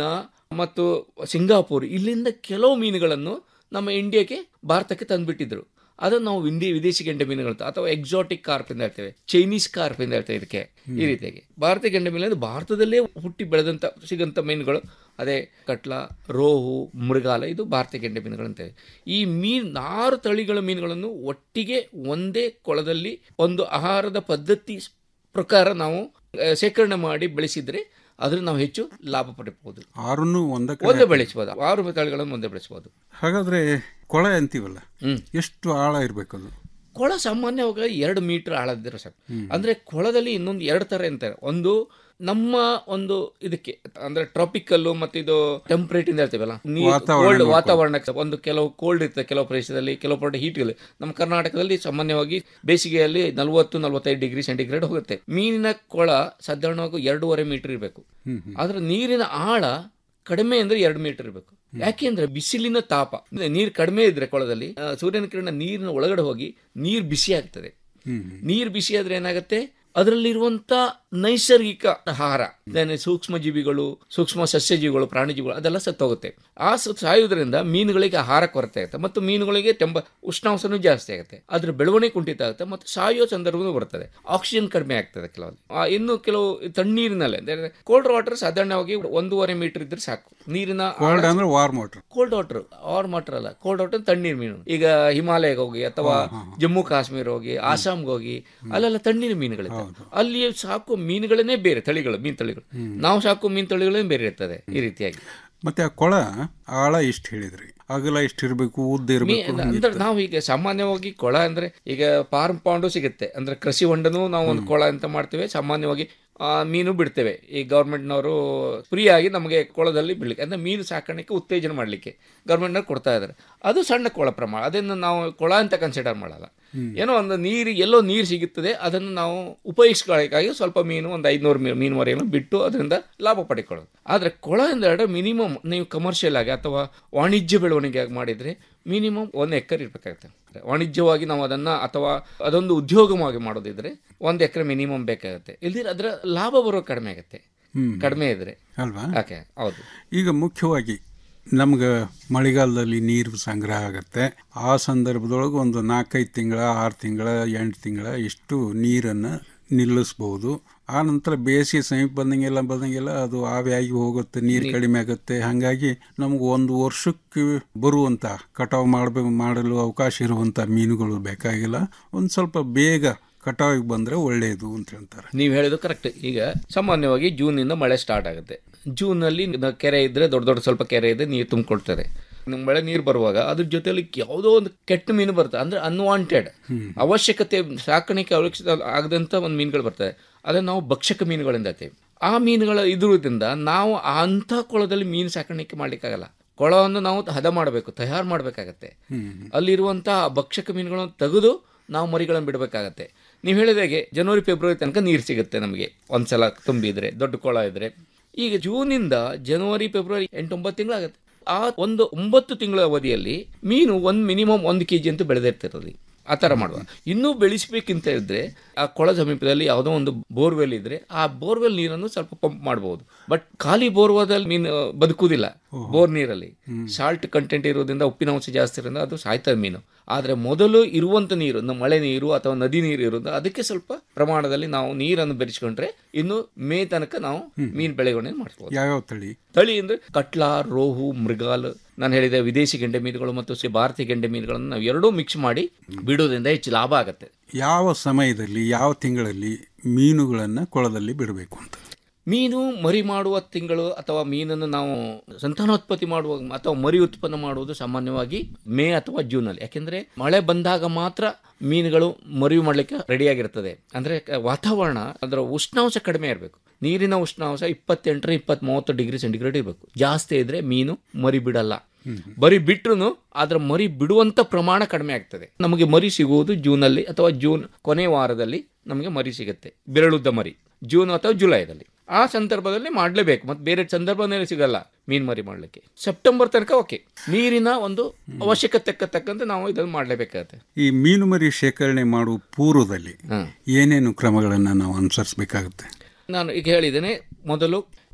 ಮತ್ತು ಸಿಂಗಾಪುರ್ ಇಲ್ಲಿಂದ ಕೆಲವು ಮೀನುಗಳನ್ನು ನಮ್ಮ ಇಂಡಿಯಾಕ್ಕೆ ಭಾರತಕ್ಕೆ ತಂದುಬಿಟ್ಟಿದ್ರು ಅದನ್ನು ನಾವು ವಿಂದಿ ವಿದೇಶಿ ಗೆಂಡೆ ಮೀನುಗಳು ಅಂತ ಅಥವಾ ಎಕ್ಸಾಟಿಕ್ ಕಾರ್ಪ್ ಅಂತ ಹೇಳ್ತೇವೆ ಚೈನೀಸ್ ಕಾರ್ಪ್ ಅಂತ ಹೇಳ್ತೇವೆ ಇದಕ್ಕೆ ಈ ರೀತಿಯಾಗಿ ಭಾರತೀಯ ಗೆಂಡೆ ಮೀನು ಅಂದ್ರೆ ಭಾರತದಲ್ಲೇ ಹುಟ್ಟಿ ಬೆಳೆದಂಥ ಸಿಗಂಥ ಮೀನುಗಳು ಅದೇ ಕಟ್ಲ ರೋಹು ಮೃಗಾಲ ಇದು ಭಾರತೀಯ ಗೆಂಡೆ ಮೀನುಗಳು ಅಂತೇವೆ ಈ ಮೀನು ಆರು ತಳಿಗಳ ಮೀನುಗಳನ್ನು ಒಟ್ಟಿಗೆ ಒಂದೇ ಕೊಳದಲ್ಲಿ ಒಂದು ಆಹಾರದ ಪದ್ಧತಿ ಪ್ರಕಾರ ನಾವು ಆ, ಶೇಖರಣೆ ಮಾಡಿ ಬೆಳೆಸಿದ್ರೆ ಅದ್ರಲ್ಲಿ ನಾವು ಹೆಚ್ಚು ಲಾಭ ಪಡಿಬಹುದು ಆರನ್ನು ಒಂದಕ್ಕೆ ಒಂದೇ ಬೆಳೆಸಬಹುದು ಆರು ತಳಿಗಳನ್ನು ಒಂದೇ ಬೆಳೆಸಬಹುದು ಹಾಗಾದ್ರೆ ಕೊಳೆ ಅಂತೀವಲ್ಲ ಎಷ್ಟು ಆಳ ಇರ್ಬೇಕದು ಕೊಳ ಸಾಮಾನ್ಯವಾಗಿ ಎರಡು ಮೀಟರ್ ಆಳದಿರೋ ಸಾಕು ಅಂದ್ರೆ ಕೊಳದಲ್ಲಿ ಇನ್ನೊಂದು ಎರಡು ತರ ಅಂತಾರೆ ಒಂದು ನಮ್ಮ ಒಂದು ಇದಕ್ಕೆ ಅಂದ್ರೆ ಟ್ರಾಪಿಕಲ್ ಮತ್ತೆ ಇದು ಟೆಂಪರೇಟ್ ಇಂದ ಹೇಳ್ತೇವಲ್ಲ ವಾತಾವರಣ ಕೋಲ್ಡ್ ನೋಡ್ಕೊಂಡು. ವಾತಾವರಣಕ್ಕೆ ಒಂದು ಕೆಲವು ಕೋಲ್ಡ್ ಇರ್ತದೆ ಕೆಲವು ಪ್ರದೇಶದಲ್ಲಿ ಕೆಲವು ಪ್ರದೇಶ ಹೀಟ್ ಇರುತ್ತೆ ನಮ್ಮ ಕರ್ನಾಟಕದಲ್ಲಿ ಸಾಮಾನ್ಯವಾಗಿ ಬೇಸಿಗೆಯಲ್ಲಿ ನಲವತ್ತು ನಲವತ್ತೈದು ಡಿಗ್ರಿ ಸೆಂಟಿಗ್ರೇಡ್ ಹೋಗುತ್ತೆ ಮೀನಿನ ಕೊಳ ಸಾಧಾರಣವಾಗಿ ಎರಡೂವರೆ ಮೀಟರ್ ಇರಬೇಕು ಆದ್ರೆ ನೀರಿನ ಆಳ ಕಡಿಮೆ ಅಂದ್ರೆ ಎರಡು ಮೀಟರ್ ಇರಬೇಕು ಯಾಕೆಂದ್ರೆ ಬಿಸಿಲಿನ ತಾಪ ನೀರು ಕಡಿಮೆ ಇದ್ರೆ ಕೊಳದಲ್ಲಿ ಆ, ಸೂರ್ಯನ ಕಿರಣ ನೀರಿನ ಒಳಗಡೆ ಹೋಗಿ ನೀರು ಬಿಸಿ ಆಗ್ತದೆ ನೀರು ಬಿಸಿ ಆದ್ರೆ ಏನಾಗುತ್ತೆ ಅದರಲ್ಲಿರುವಂತ ನೈಸರ್ಗಿಕ ಆಹಾರ then ಸೂಕ್ಷ್ಮ ಜೀವಿಗಳು ಸೂಕ್ಷ್ಮ ಸಸ್ಯಜೀವಿಗಳು ಪ್ರಾಣಿಜೀವಿಗಳು ಅದೆಲ್ಲ ಸತ್ತೋಗುತ್ತೆ ಆ ಸ- ಸಾಯುವುದರಿಂದ ಮೀನುಗಳಿಗೆ ಆಹಾರ ಕೊರತೆ ಆಗುತ್ತೆ ಮತ್ತು ಮೀನುಗಳಿಗೆ ಟೆಂಪ ಉಷ್ಣಾಂಶನೂ ಜಾಸ್ತಿ ಆಗುತ್ತೆ ಅದ್ರ ಬೆಳವಣಿಗೆ ಕುಂಠಿತ ಆಗುತ್ತೆ ಮತ್ತು ಸಾಯುವ ಸಂದರ್ಭನೂ ಬರ್ತದೆ ಆಕ್ಸಿಜನ್ ಕಡಿಮೆ ಆಗ್ತದೆ ಕೆಲವೊಂದು ಆ, ಇನ್ನು ಕೆಲವು ತಣ್ಣೀರಿನಲ್ಲೇ ಕೋಲ್ಡ್ ವಾಟರ್ ಸಾಧಾರಣವಾಗಿ ಒಂದೂವರೆ ಮೀಟರ್ ಇದ್ರೆ ಸಾಕು ನೀರಿನ ಕೋಲ್ಡ್ ಅಂದ್ರೆ warm water cold water or water ಅಲ್ಲ ಕೋಲ್ಡ್ ವಾಟರ್ ತಣ್ಣೀರು ಮೀನು ಈಗ ಹಿಮಾಲಯಕ್ಕೆ ಹೋಗಿ ಅಥವಾ ಜಮ್ಮು ಕಾಶ್ಮೀರ ಹೋಗಿ ಆಸಾಮ್ಗೆ ಹೋಗಿ ಅಲ್ಲೆಲ್ಲ ತಣ್ಣೀರು ಮೀನುಗಳಿದೆ ಅಲ್ಲಿ ಸಾಕು ಮೀನುಗಳನ್ನೇ ಬೇರೆ ತಳಿಗಳು ಮೀನು ತಳಿಗಳು ನಾವು ಸಾಕು ಮೀನು ತಳಿಗಳೇ ಬೇರೆ ಇರ್ತದೆ ಈ ರೀತಿಯಾಗಿ ಮತ್ತೆ ಆ ಕೊಳ ಆಳ ಇಷ್ಟು ಹೇಳಿದ್ರಿ ಅಗಲ ಇಷ್ಟು ಇರಬೇಕು ಉದ್ದ ಮೀ- ಇರಬೇಕು ಅಂದ್ರೆ ನಾವು ಈಗ ಸಾಮಾನ್ಯವಾಗಿ ಕೊಳ ಅಂದ್ರೆ ಈಗ ಫಾರ್ಮ್ ಪಾಂಡು ಸಿಗುತ್ತೆ ಅಂದ್ರೆ ಕೃಷಿ ಹೊಂಡನು ನಾವು ಒಂದು ಕೊಳ ಅಂತ ಮಾಡ್ತೇವೆ ಸಾಮಾನ್ಯವಾಗಿ ಆ, ಮೀನು ಬಿಡ್ತೇವೆ ಈ ಗೌರ್ಮೆಂಟ್ನವರು ಫ್ರೀ ಆಗಿ ನಮಗೆ ಕೊಳದಲ್ಲಿ ಬಿಡ್ಲಿಕ್ಕೆ ಅಂದ್ರೆ ಮೀನು ಸಾಕಾಣಿಕೆ ಉತ್ತೇಜನ ಮಾಡಲಿಕ್ಕೆ ಗೌರ್ಮೆಂಟ್ನವ್ರು ಕೊಡ್ತಾ ಇದ್ದಾರೆ ಅದು ಸಣ್ಣ ಕೊಳ ಪ್ರಮಾಣ ಅದನ್ನು ನಾವು ಕೊಳ ಅಂತ ಕನ್ಸಿಡರ್ ಮಾಡಲ್ಲ ಏನೋ ಒಂದು ನೀರು ಎಲ್ಲೋ ನೀರು ಸಿಗುತ್ತದೆ ಅದನ್ನು ನಾವು ಉಪಯೋಗಿಸ್ಕೊಳ್ಳೋಕ್ಕಾಗಿ ಸ್ವಲ್ಪ ಮೀನು ಒಂದು ಐದುನೂರು ಮೀನು ಮೀನು ಮರಿಯನ್ನು ಬಿಟ್ಟು ಅದರಿಂದ ಲಾಭ ಪಡಿಕೊಳ್ಳೋದು ಆದರೆ ಕೊಳ ಎಂದರೆ ಮಿನಿಮಮ್ ನೀವು ಕಮರ್ಷಿಯಲ್ ಆಗಿ ಅಥವಾ ವಾಣಿಜ್ಯ ಬೆಳವಣಿಗೆ ಆಗಿ ಮಾಡಿದರೆ ಮಿನಿಮಮ್ ಒಂದು ಎಕರೆ ಇರಬೇಕಾಗುತ್ತೆ ವಾಣಿಜ್ಯವಾಗಿ ನಾವು ಅದನ್ನು ಅಥವಾ ಅದೊಂದು ಉದ್ಯೋಗವಾಗಿ ಮಾಡೋದಿದ್ರೆ ಒಂದು ಎಕರೆ ಮಿನಿಮಮ್ ಬೇಕಾಗುತ್ತೆ ಇಲ್ದಿರ ಅದರ ಲಾಭ ಬರೋ ಕಡಿಮೆ ಆಗುತ್ತೆ ಹ್ಮ್. ಕಡಿಮೆ ಇದ್ರೆ ಅಲ್ವಾ ಓಕೆ ಹೌದು ಈಗ ಮುಖ್ಯವಾಗಿ ನಮ್ಗೆ ಮಳೆಗಾಲದಲ್ಲಿ ನೀರು ಸಂಗ್ರಹ ಆಗುತ್ತೆ ಆ ಸಂದರ್ಭದೊಳಗೆ ಒಂದು ನಾಲ್ಕೈದು ತಿಂಗಳ ಆರು ತಿಂಗಳ ಎಂಟು ತಿಂಗಳ ಇಷ್ಟು ನೀರನ್ನು ನಿಲ್ಲಿಸ್ಬೋದು ಆ ನಂತರ ಬೇಸಿಗೆ ಸಮೀಪ ಬಂದಂಗೆಲ್ಲ ಬಂದಂಗೆಲ್ಲ ಅದು ಆವಿಯಾಗಿ ಹೋಗುತ್ತೆ ನೀರು ಕಡಿಮೆ ಆಗುತ್ತೆ ಹಾಗಾಗಿ ನಮ್ಗೆ ಒಂದು ವರ್ಷಕ್ಕೆ ಬರುವಂಥ ಕಟಾವು ಮಾಡಬೇಕು ಮಾಡಲು ಅವಕಾಶ ಇರುವಂಥ ಮೀನುಗಳು ಬೇಕಾಗಿಲ್ಲ ಒಂದು ಸ್ವಲ್ಪ ಬೇಗ ಕಟಾವಿಗೆ ಬಂದರೆ ಒಳ್ಳೆಯದು ಅಂತ ಹೇಳ್ತಾರೆ ನೀವು ಹೇಳಿದ್ದು ಕರೆಕ್ಟ್ ಈಗ ಸಾಮಾನ್ಯವಾಗಿ ಜೂನಿಂದ ಮಳೆ ಸ್ಟಾರ್ಟ್ ಆಗುತ್ತೆ ಜೂನಲ್ಲಿ ನ- ಕೆರೆ ಇದ್ರೆ ದೊಡ್ಡ ದೊಡ್ಡ ಸ್ವಲ್ಪ ಕೆರೆ ಇದೆ ನೀರು ತುಂಬಿಕೊಳ್ತದೆ ನಿಮ್ಗೆ ಮಳೆ ನೀರು ಬರುವಾಗ ಅದ್ರ ಜೊತೆಲಿ ಯಾವುದೋ ಒಂದು ಕೆಟ್ಟ ಮೀನು ಬರ್ತದೆ ಅಂದ್ರೆ ಅನ್ವಾಂಟೆಡ್ ಅವಶ್ಯಕತೆ ಸಾಕಾಣಿಕೆ ಅವಶ್ಯಕತೆ ಆಗದಂಥ ಒಂದು ಮೀನುಗಳು ಬರ್ತದೆ ಅದನ್ನು ನಾವು ಭಕ್ಷಕ ಮೀನುಗಳಿಂದ ಹೇಳ್ತೇವೆ ಆ ಮೀನುಗಳ ಇದ್ರಿಂದ ನಾವು ಅಂಥ ಕೊಳದಲ್ಲಿ ಮೀನು ಸಾಕಾಣಿಕೆ ಮಾಡ್ಲಿಕ್ಕಾಗಲ್ಲ ಕೊಳವನ್ನು ನಾವು ಹದ ಮಾಡಬೇಕು ತಯಾರು ಮಾಡಬೇಕಾಗತ್ತೆ ಅಲ್ಲಿರುವಂತಹ ಭಕ್ಷಕ ಮೀನುಗಳನ್ನು ತೆಗೆದು ನಾವು ಮರಿಗಳನ್ನು ಬಿಡಬೇಕಾಗತ್ತೆ ನೀವು ಹೇಳಿದಾಗೆ ಜನವರಿ ಫೆಬ್ರವರಿ ತನಕ ನೀರು ಸಿಗುತ್ತೆ ನಮಗೆ ಒಂದ್ಸಲ ತುಂಬಿದ್ರೆ ದೊಡ್ಡ ಕೊಳ ಇದ್ರೆ ಈಗ ಜೂನಿಂದ ಜನವರಿ ಫೆಬ್ರವರಿ ಎಂಟು ಒಂಬತ್ತು ತಿಂಗಳಾಗುತ್ತೆ ಆ ಒಂದು ಒಂಬತ್ತು ತಿಂಗಳ ಅವಧಿಯಲ್ಲಿ ಮೀನು ಒಂದು ಮಿನಿಮಮ್ ಒಂದು ಕೆ ಜಿ ಅಂತೂ ಬೆಳೆದಿರ್ತಿರೋದು ಆ ಥರ ಮಾಡುವ ಇನ್ನೂ ಬೆಳೆಸಬೇಕಿಂತ ಇದ್ರೆ ಆ ಕೊಳ ಸಮೀಪದಲ್ಲಿ ಯಾವುದೋ ಒಂದು ಬೋರ್ವೆಲ್ ಇದ್ರೆ ಆ ಬೋರ್ವೆಲ್ ನೀರನ್ನು ಸ್ವಲ್ಪ ಪಂಪ್ ಮಾಡಬಹುದು ಬಟ್ ಖಾಲಿ ಬೋರ್ವೆಲ್ ಮೀನು ಬದುಕುವುದಿಲ್ಲ ಬೋರ್ ನೀರಲ್ಲಿ ಸಾಲ್ಟ್ ಕಂಟೆಂಟ್ ಇರೋದ್ರಿಂದ ಉಪ್ಪಿನಾಂಶ ಜಾಸ್ತಿ ಇರೋದ್ರಿಂದ ಅದು ಸಾಯ್ತದೆ ಮೀನು ಆದರೆ ಮೊದಲು ಇರುವಂತ ನೀರು ನ- ಮಳೆ ನೀರು ಅಥವಾ ನದಿ ನೀರು ಇರೋದು ಅದಕ್ಕೆ ಸ್ವಲ್ಪ ಪ್ರಮಾಣದಲ್ಲಿ ನಾವು ನೀರನ್ನು ಬೆರೆಸ್ಕೊಂಡ್ರೆ ಇನ್ನು ಮೇ ತನಕ ನಾವು ಮೀನು ಬೆಳೆಗೊಣೆ ಮಾಡ್ಬೋದು ಯಾವ್ಯಾವ ತಳಿ ತಳಿ ಅಂದ್ರೆ ಕಟ್ಲಾ ರೋಹು ಮೃಗಾಲ್ ನಾನು ಹೇಳಿದ ವಿದೇಶಿ ಗೆಂಡೆ ಮೀನುಗಳು ಮತ್ತು ಸಿ- ಭಾರತೀಯ ಗೆಂಡೆ ಮೀನುಗಳನ್ನು ನಾವು ಎರಡೂ ಮಿಕ್ಸ್ ಮಾಡಿ ಬಿಡೋದ್ರಿಂದ ಹೆಚ್ಚು ಲಾಭ ಆಗುತ್ತೆ ಯಾವ ಸಮಯದಲ್ಲಿ ಯಾವ ತಿಂಗಳಲ್ಲಿ ಮೀನುಗಳನ್ನು ಕೊಳದಲ್ಲಿ ಬಿಡಬೇಕು ಅಂತ ಮೀನು ಮರಿ ಮಾಡುವ ತಿಂಗಳು ಅಥವಾ ಮೀನನ್ನು ನಾವು ಸಂತಾನೋತ್ಪತ್ತಿ ಮಾಡುವ ಅಥವಾ ಮರಿ ಉತ್ಪನ್ನ ಮಾಡುವುದು ಸಾಮಾನ್ಯವಾಗಿ ಮೇ ಅಥವಾ ಜೂನಲ್ಲಿ ಯಾಕೆಂದ್ರೆ ಮಳೆ ಬಂದಾಗ ಮಾತ್ರ ಮೀನುಗಳು ಮರಿ ಮಾಡಲಿಕ್ಕೆ ರೆಡಿಯಾಗಿರ್ತದೆ ಅಂದ್ರೆ ಕ- ವಾತಾವರಣ ಅದರ ಉಷ್ಣಾಂಶ ಕಡಿಮೆ ಇರಬೇಕು ನೀರಿನ ಉಷ್ಣಾಂಶ ಇಪ್ಪತ್ತೆಂಟರ ಇಪ್ಪತ್ತ್ ಮೂವತ್ತು ಡಿಗ್ರಿ ಸೆಂಟಿಗ್ರೇಡ್ ಇರಬೇಕು ಜಾಸ್ತಿ ಇದ್ರೆ ಮೀನು ಮರಿ ಬಿಡಲ್ಲ ಬರಿ ಬಿಟ್ರು ಅದರ ಮರಿ ಬಿಡುವಂತ ಪ್ರಮಾಣ ಕಡಿಮೆ ಆಗ್ತದೆ ನಮಗೆ ಮರಿ ಸಿಗುವುದು ಜೂನಲ್ಲಿ ಅಥವಾ ಜೂನ್ ಕೊನೆ ವಾರದಲ್ಲಿ ನಮಗೆ ಮರಿ ಸಿಗುತ್ತೆ ಬೆರಳುದ್ದ ಮರಿ ಜೂನ್ ಅಥವಾ ಜುಲೈದಲ್ಲಿ ಆ ಸಂದರ್ಭದಲ್ಲಿ ಮಾಡಲೇಬೇಕು ಮತ್ತೆ ಬೇರೆ ಸಂದರ್ಭದಲ್ಲಿ ಸಿಗಲ್ಲ ಮೀನ್ ಮರಿ ಮಾಡಲಿಕ್ಕೆ ಸೆಪ್ಟೆಂಬರ್ ತನಕ ಓಕೆ ನೀರಿನ ಒಂದು ಅವಶ್ಯಕತೆಗೆ ತಕ್ಕಂತೆ ನಾವು ಇದನ್ನು ಮಾಡಲೇಬೇಕಾಗತ್ತೆ ಈ ಮೀನು ಮರಿ ಶೇಖರಣೆ ಮಾಡುವ ಪೂರ್ವದಲ್ಲಿ ಏನೇನು ಕ್ರಮಗಳನ್ನು ನಾವು ಅನುಸರಿಸಬೇಕಾಗುತ್ತೆ ನಾನು ಈಗ ಹೇಳಿದ್ದೇನೆ ಮೊದಲು